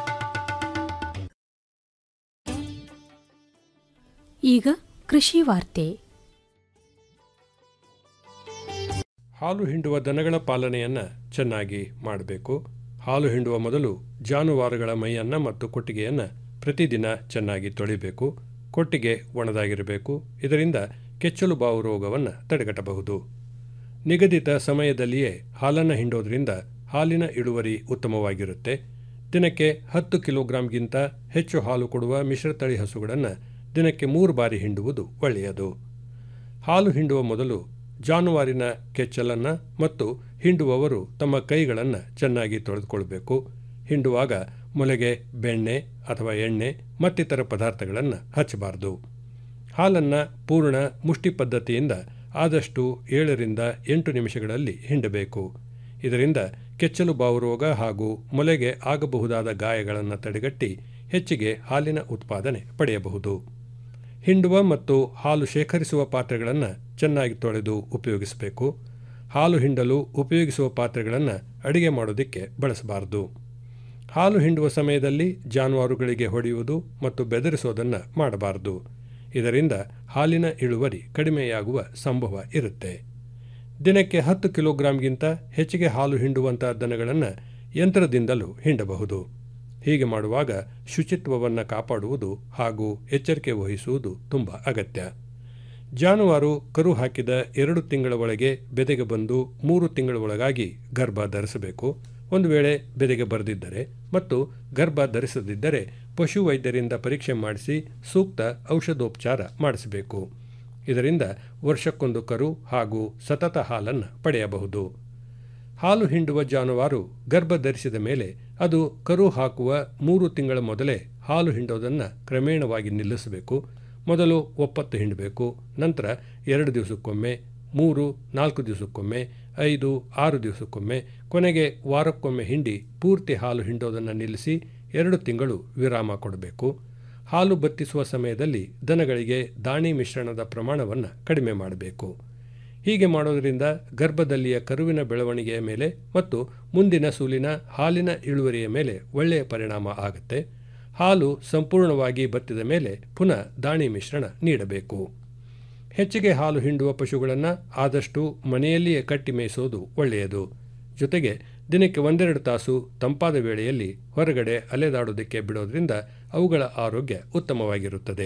ಈಗ ಕೃಷಿ ವಾರ್ತೆ ಹಾಲು ಹಿಂಡುವ ದನಗಳ ಪಾಲನೆಯನ್ನು ಚೆನ್ನಾಗಿ ಮಾಡಬೇಕು ಹಾಲು ಹಿಂಡುವ ಮೊದಲು ಜಾನುವಾರುಗಳ ಮೈಯನ್ನು ಮತ್ತು ಕೊಟ್ಟಿಗೆಯನ್ನು ಪ್ರತಿದಿನ ಚೆನ್ನಾಗಿ ತೊಳಿಬೇಕು ಕೊಟ್ಟಿಗೆ ಒಣದಾಗಿರಬೇಕು ಇದರಿಂದ ಕೆಚ್ಚಲು ಬಾವು ರೋಗವನ್ನು ತಡೆಗಟ್ಟಬಹುದು ನಿಗದಿತ ಸಮಯದಲ್ಲಿಯೇ ಹಾಲನ್ನು ಹಿಂಡೋದ್ರಿಂದ ಹಾಲಿನ ಇಳುವರಿ ಉತ್ತಮವಾಗಿರುತ್ತೆ ದಿನಕ್ಕೆ ಹತ್ತು ಕಿಲೋಗ್ರಾಂಗಿಂತ ಹೆಚ್ಚು ಹಾಲು ಕೊಡುವ ಮಿಶ್ರತಳಿ ಹಸುಗಳನ್ನು ದಿನಕ್ಕೆ ಮೂರು ಬಾರಿ ಹಿಂಡುವುದು ಒಳ್ಳೆಯದು ಹಾಲು ಹಿಂಡುವ ಮೊದಲು ಜಾನುವಾರಿನ ಕೆಚ್ಚಲನ್ನು ಮತ್ತು ಹಿಂಡುವವರು ತಮ್ಮ ಕೈಗಳನ್ನು ಚೆನ್ನಾಗಿ ತೊಳೆದುಕೊಳ್ಬೇಕು ಹಿಂಡುವಾಗ ಮೊಲೆಗೆ ಬೆಣ್ಣೆ ಅಥವಾ ಎಣ್ಣೆ ಮತ್ತಿತರ ಪದಾರ್ಥಗಳನ್ನು ಹಚ್ಚಬಾರದು ಹಾಲನ್ನು ಪೂರ್ಣ ಮುಷ್ಟಿ ಪದ್ಧತಿಯಿಂದ ಆದಷ್ಟು ಏಳರಿಂದ ಎಂಟು ನಿಮಿಷಗಳಲ್ಲಿ ಹಿಂಡಬೇಕು ಇದರಿಂದ ಕೆಚ್ಚಲು ಬಾವು ರೋಗ ಹಾಗೂ ಮೊಲೆಗೆ ಆಗಬಹುದಾದ ಗಾಯಗಳನ್ನು ತಡೆಗಟ್ಟಿ ಹೆಚ್ಚಿಗೆ ಹಾಲಿನ ಉತ್ಪಾದನೆ ಪಡೆಯಬಹುದು ಹಿಂಡುವ ಮತ್ತು ಹಾಲು ಶೇಖರಿಸುವ ಪಾತ್ರೆಗಳನ್ನು ಚೆನ್ನಾಗಿ ತೊಳೆದು ಉಪಯೋಗಿಸಬೇಕು ಹಾಲು ಹಿಂಡಲು ಉಪಯೋಗಿಸುವ ಪಾತ್ರೆಗಳನ್ನು ಅಡಿಗೆ ಮಾಡೋದಕ್ಕೆ ಬಳಸಬಾರದು ಹಾಲು ಹಿಂಡುವ ಸಮಯದಲ್ಲಿ ಜಾನುವಾರುಗಳಿಗೆ ಹೊಡೆಯುವುದು ಮತ್ತು ಬೆದರಿಸೋದನ್ನು ಮಾಡಬಾರದು ಇದರಿಂದ ಹಾಲಿನ ಇಳುವರಿ ಕಡಿಮೆಯಾಗುವ ಸಂಭವ ಇರುತ್ತೆ ದಿನಕ್ಕೆ ಹತ್ತು ಕಿಲೋಗ್ರಾಂಗಿಂತ ಹೆಚ್ಚಿಗೆ ಹಾಲು ಹಿಂಡುವಂಥ ದನಗಳನ್ನು ಯಂತ್ರದಿಂದಲೂ ಹಿಂಡಬಹುದು ಹೀಗೆ ಮಾಡುವಾಗ ಶುಚಿತ್ವವನ್ನು ಕಾಪಾಡುವುದು ಹಾಗೂ ಎಚ್ಚರಿಕೆ ವಹಿಸುವುದು ತುಂಬ ಅಗತ್ಯ ಜಾನುವಾರು ಕರು ಹಾಕಿದ ಎರಡು ತಿಂಗಳ ಒಳಗೆ ಬೆದೆಗೆ ಬಂದು ಮೂರು ತಿಂಗಳ ಒಳಗಾಗಿ ಗರ್ಭ ಧರಿಸಬೇಕು ಒಂದು ವೇಳೆ ಬೆದೆಗೆ ಬರೆದಿದ್ದರೆ ಮತ್ತು ಗರ್ಭ ಧರಿಸದಿದ್ದರೆ ಪಶು ವೈದ್ಯರಿಂದ ಪರೀಕ್ಷೆ ಮಾಡಿಸಿ ಸೂಕ್ತ ಔಷಧೋಪಚಾರ ಮಾಡಿಸಬೇಕು ಇದರಿಂದ ವರ್ಷಕ್ಕೊಂದು ಕರು ಹಾಗೂ ಸತತ ಹಾಲನ್ನು ಪಡೆಯಬಹುದು ಹಾಲು ಹಿಂಡುವ ಜಾನುವಾರು ಗರ್ಭ ಧರಿಸಿದ ಮೇಲೆ ಅದು ಕರು ಹಾಕುವ ಮೂರು ತಿಂಗಳ ಮೊದಲೇ ಹಾಲು ಹಿಂಡೋದನ್ನು ಕ್ರಮೇಣವಾಗಿ ನಿಲ್ಲಿಸಬೇಕು ಮೊದಲು ಒಪ್ಪತ್ತು ಹಿಂಡಬೇಕು ನಂತರ ಎರಡು ದಿವಸಕ್ಕೊಮ್ಮೆ ಮೂರು ನಾಲ್ಕು ದಿವಸಕ್ಕೊಮ್ಮೆ ಐದು ಆರು ದಿವಸಕ್ಕೊಮ್ಮೆ ಕೊನೆಗೆ ವಾರಕ್ಕೊಮ್ಮೆ ಹಿಂಡಿ ಪೂರ್ತಿ ಹಾಲು ಹಿಂಡೋದನ್ನು ನಿಲ್ಲಿಸಿ ಎರಡು ತಿಂಗಳು ವಿರಾಮ ಕೊಡಬೇಕು ಹಾಲು ಬತ್ತಿಸುವ ಸಮಯದಲ್ಲಿ ದನಗಳಿಗೆ ದಾಣಿ ಮಿಶ್ರಣದ ಪ್ರಮಾಣವನ್ನು ಕಡಿಮೆ ಮಾಡಬೇಕು ಹೀಗೆ ಮಾಡೋದರಿಂದ ಗರ್ಭದಲ್ಲಿಯ ಕರುವಿನ ಬೆಳವಣಿಗೆಯ ಮೇಲೆ ಮತ್ತು ಮುಂದಿನ ಸೂಲಿನ ಹಾಲಿನ ಇಳುವರಿಯ ಮೇಲೆ ಒಳ್ಳೆಯ ಪರಿಣಾಮ ಆಗುತ್ತೆ ಹಾಲು ಸಂಪೂರ್ಣವಾಗಿ ಬತ್ತಿದ ಮೇಲೆ ಪುನಃ ದಾಣಿ ಮಿಶ್ರಣ ನೀಡಬೇಕು ಹೆಚ್ಚಿಗೆ ಹಾಲು ಹಿಂಡುವ ಪಶುಗಳನ್ನು ಆದಷ್ಟು ಮನೆಯಲ್ಲಿಯೇ ಕಟ್ಟಿ ಮೇಯಿಸೋದು ಒಳ್ಳೆಯದು ಜೊತೆಗೆ ದಿನಕ್ಕೆ ಒಂದೆರಡು ತಾಸು ತಂಪಾದ ವೇಳೆಯಲ್ಲಿ ಹೊರಗಡೆ ಅಲೆದಾಡೋದಕ್ಕೆ ಬಿಡೋದ್ರಿಂದ ಅವುಗಳ ಆರೋಗ್ಯ ಉತ್ತಮವಾಗಿರುತ್ತದೆ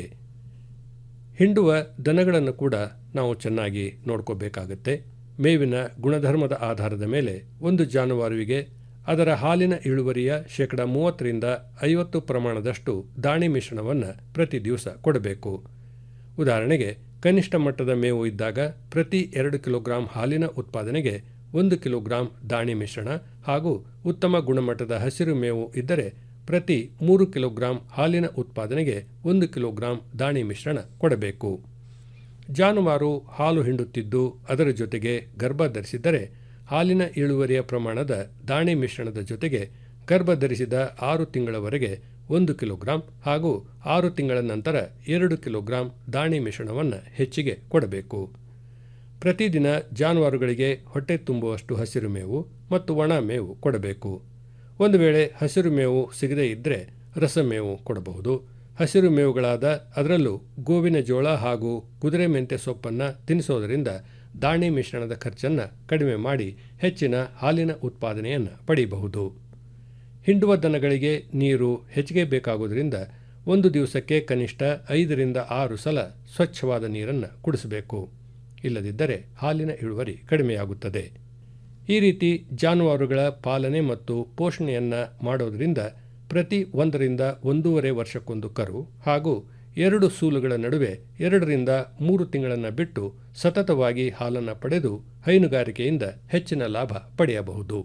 ಹಿಂಡುವ ದನಗಳನ್ನು ಕೂಡ ನಾವು ಚೆನ್ನಾಗಿ ನೋಡ್ಕೋಬೇಕಾಗತ್ತೆ ಮೇವಿನ ಗುಣಧರ್ಮದ ಆಧಾರದ ಮೇಲೆ ಒಂದು ಜಾನುವಾರುವಿಗೆ ಅದರ ಹಾಲಿನ ಇಳುವರಿಯ ಶೇಕಡ ಮೂವತ್ತರಿಂದ ಐವತ್ತು ಪ್ರಮಾಣದಷ್ಟು ದಾಣಿ ಮಿಶ್ರಣವನ್ನು ಪ್ರತಿ ದಿವಸ ಕೊಡಬೇಕು ಉದಾಹರಣೆಗೆ ಕನಿಷ್ಠ ಮಟ್ಟದ ಮೇವು ಇದ್ದಾಗ ಪ್ರತಿ ಎರಡು ಕಿಲೋಗ್ರಾಂ ಹಾಲಿನ ಉತ್ಪಾದನೆಗೆ ಒಂದು ಕಿಲೋಗ್ರಾಂ ದಾಣಿ ಮಿಶ್ರಣ ಹಾಗೂ ಉತ್ತಮ ಗುಣಮಟ್ಟದ ಹಸಿರು ಮೇವು ಇದ್ದರೆ ಪ್ರತಿ ಮೂರು ಕಿಲೋಗ್ರಾಂ ಹಾಲಿನ ಉತ್ಪಾದನೆಗೆ ಒಂದು ಕಿಲೋಗ್ರಾಂ ದಾಣಿ ಮಿಶ್ರಣ ಕೊಡಬೇಕು ಜಾನುವಾರು ಹಾಲು ಹಿಂಡುತ್ತಿದ್ದು ಅದರ ಜೊತೆಗೆ ಗರ್ಭ ಧರಿಸಿದ್ದರೆ ಹಾಲಿನ ಇಳುವರಿಯ ಪ್ರಮಾಣದ ದಾಣಿ ಮಿಶ್ರಣದ ಜೊತೆಗೆ ಗರ್ಭ ಧರಿಸಿದ ಆರು ತಿಂಗಳವರೆಗೆ ಒಂದು ಕಿಲೋಗ್ರಾಂ ಹಾಗೂ ಆರು ತಿಂಗಳ ನಂತರ ಎರಡು ಕಿಲೋಗ್ರಾಂ ದಾಣಿ ಮಿಶ್ರಣವನ್ನು ಹೆಚ್ಚಿಗೆ ಕೊಡಬೇಕು ಪ್ರತಿದಿನ ಜಾನುವಾರುಗಳಿಗೆ ಹೊಟ್ಟೆ ತುಂಬುವಷ್ಟು ಹಸಿರು ಮೇವು ಮತ್ತು ಒಣ ಮೇವು ಕೊಡಬೇಕು ಒಂದು ವೇಳೆ ಹಸಿರು ಮೇವು ಸಿಗದೇ ಇದ್ದರೆ ರಸಮೇವು ಕೊಡಬಹುದು ಹಸಿರು ಮೇವುಗಳಾದ ಅದರಲ್ಲೂ ಗೋವಿನ ಜೋಳ ಹಾಗೂ ಕುದುರೆ ಮೆಂತೆ ಸೊಪ್ಪನ್ನು ತಿನ್ನಿಸೋದರಿಂದ ದಾಣಿ ಮಿಶ್ರಣದ ಖರ್ಚನ್ನು ಕಡಿಮೆ ಮಾಡಿ ಹೆಚ್ಚಿನ ಹಾಲಿನ ಉತ್ಪಾದನೆಯನ್ನು ಪಡೆಯಬಹುದು ಹಿಂಡುವ ದನಗಳಿಗೆ ನೀರು ಹೆಚ್ಚಿಗೆ ಬೇಕಾಗುವುದರಿಂದ ಒಂದು ದಿವಸಕ್ಕೆ ಕನಿಷ್ಠ ಐದರಿಂದ ಆರು ಸಲ ಸ್ವಚ್ಛವಾದ ನೀರನ್ನು ಕುಡಿಸಬೇಕು ಇಲ್ಲದಿದ್ದರೆ ಹಾಲಿನ ಇಳುವರಿ ಕಡಿಮೆಯಾಗುತ್ತದೆ ಈ ರೀತಿ ಜಾನುವಾರುಗಳ ಪಾಲನೆ ಮತ್ತು ಪೋಷಣೆಯನ್ನು ಮಾಡೋದರಿಂದ ಪ್ರತಿ ಒಂದರಿಂದ ಒಂದೂವರೆ ವರ್ಷಕ್ಕೊಂದು ಕರು ಹಾಗೂ ಎರಡು ಸೂಲುಗಳ ನಡುವೆ ಎರಡರಿಂದ ಮೂರು ತಿಂಗಳನ್ನು ಬಿಟ್ಟು ಸತತವಾಗಿ ಹಾಲನ್ನು ಪಡೆದು ಹೈನುಗಾರಿಕೆಯಿಂದ ಹೆಚ್ಚಿನ ಲಾಭ ಪಡೆಯಬಹುದು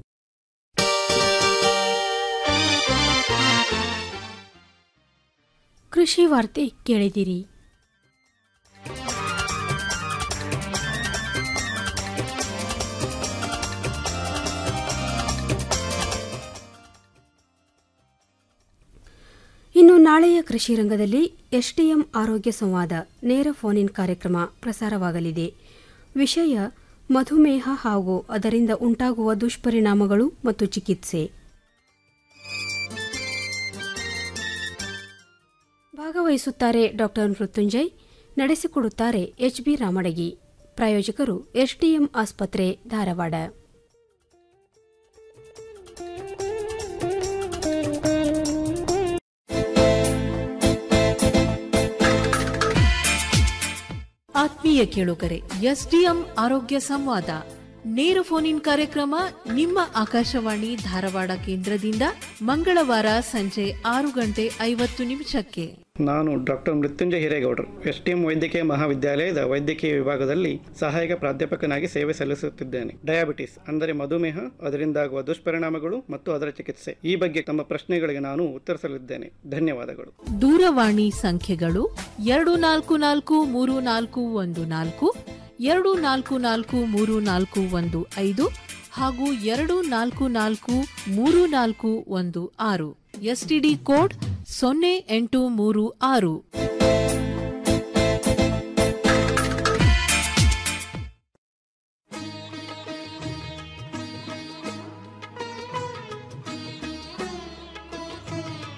ಕೃಷಿ ವಾರ್ತೆ ಕೇಳಿದಿರಿ ಇನ್ನು ನಾಳೆಯ ಕೃಷಿ ರಂಗದಲ್ಲಿ ಎಸ್ಟಿಎಂ ಆರೋಗ್ಯ ಸಂವಾದ ನೇರ ಫೋನ್ ಇನ್ ಕಾರ್ಯಕ್ರಮ ಪ್ರಸಾರವಾಗಲಿದೆ ವಿಷಯ ಮಧುಮೇಹ ಹಾಗೂ ಅದರಿಂದ ಉಂಟಾಗುವ ದುಷ್ಪರಿಣಾಮಗಳು ಮತ್ತು ಚಿಕಿತ್ಸೆ ಭಾಗವಹಿಸುತ್ತಾರೆ ಡಾಕ್ಟರ್ ಮೃತ್ಯುಂಜಯ್ ನಡೆಸಿಕೊಡುತ್ತಾರೆ ಎಚ್ಬಿ ರಾಮಡಗಿ ಪ್ರಾಯೋಜಕರು ಎಸ್ಡಿಎಂ ಆಸ್ಪತ್ರೆ ಧಾರವಾಡ ಆತ್ಮೀಯ ಕೇಳುಗರೆ ಎಸ್ಡಿಎಂ ಆರೋಗ್ಯ ಸಂವಾದ ನೇರ ಫೋನ್ ಇನ್ ಕಾರ್ಯಕ್ರಮ ನಿಮ್ಮ ಆಕಾಶವಾಣಿ ಧಾರವಾಡ ಕೇಂದ್ರದಿಂದ ಮಂಗಳವಾರ ಸಂಜೆ ಆರು ಗಂಟೆ ಐವತ್ತು ನಿಮಿಷಕ್ಕೆ ನಾನು ಡಾಕ್ಟರ್ ಮೃತ್ಯುಂಜಯ ಹಿರೇಗೌಡರು ಎಸ್ ಟಿ ಎಂ ವೈದ್ಯಕೀಯ ಮಹಾವಿದ್ಯಾಲಯದ ವೈದ್ಯಕೀಯ ವಿಭಾಗದಲ್ಲಿ ಸಹಾಯಕ ಪ್ರಾಧ್ಯಾಪಕನಾಗಿ ಸೇವೆ ಸಲ್ಲಿಸುತ್ತಿದ್ದೇನೆ ಡಯಾಬಿಟಿಸ್ ಅಂದರೆ ಮಧುಮೇಹ ಅದರಿಂದಾಗುವ ದುಷ್ಪರಿಣಾಮಗಳು ಮತ್ತು ಅದರ ಚಿಕಿತ್ಸೆ ಈ ಬಗ್ಗೆ ತಮ್ಮ ಪ್ರಶ್ನೆಗಳಿಗೆ ನಾನು ಉತ್ತರಿಸಲಿದ್ದೇನೆ ಧನ್ಯವಾದಗಳು ದೂರವಾಣಿ ಸಂಖ್ಯೆಗಳು ಎರಡು ನಾಲ್ಕು ನಾಲ್ಕು ಮೂರು ನಾಲ್ಕು ಒಂದು ನಾಲ್ಕು ಎರಡು ನಾಲ್ಕು ನಾಲ್ಕು ಮೂರು ನಾಲ್ಕು ಒಂದು ಐದು ಹಾಗೂ ಎರಡು ನಾಲ್ಕು ನಾಲ್ಕು ಮೂರು ನಾಲ್ಕು ಒಂದು ಆರು ಎಸ್ಟಿಡಿ ಕೋಡ್ ಸೊನ್ನೆ ಎಂಟು ಮೂರು ಆರು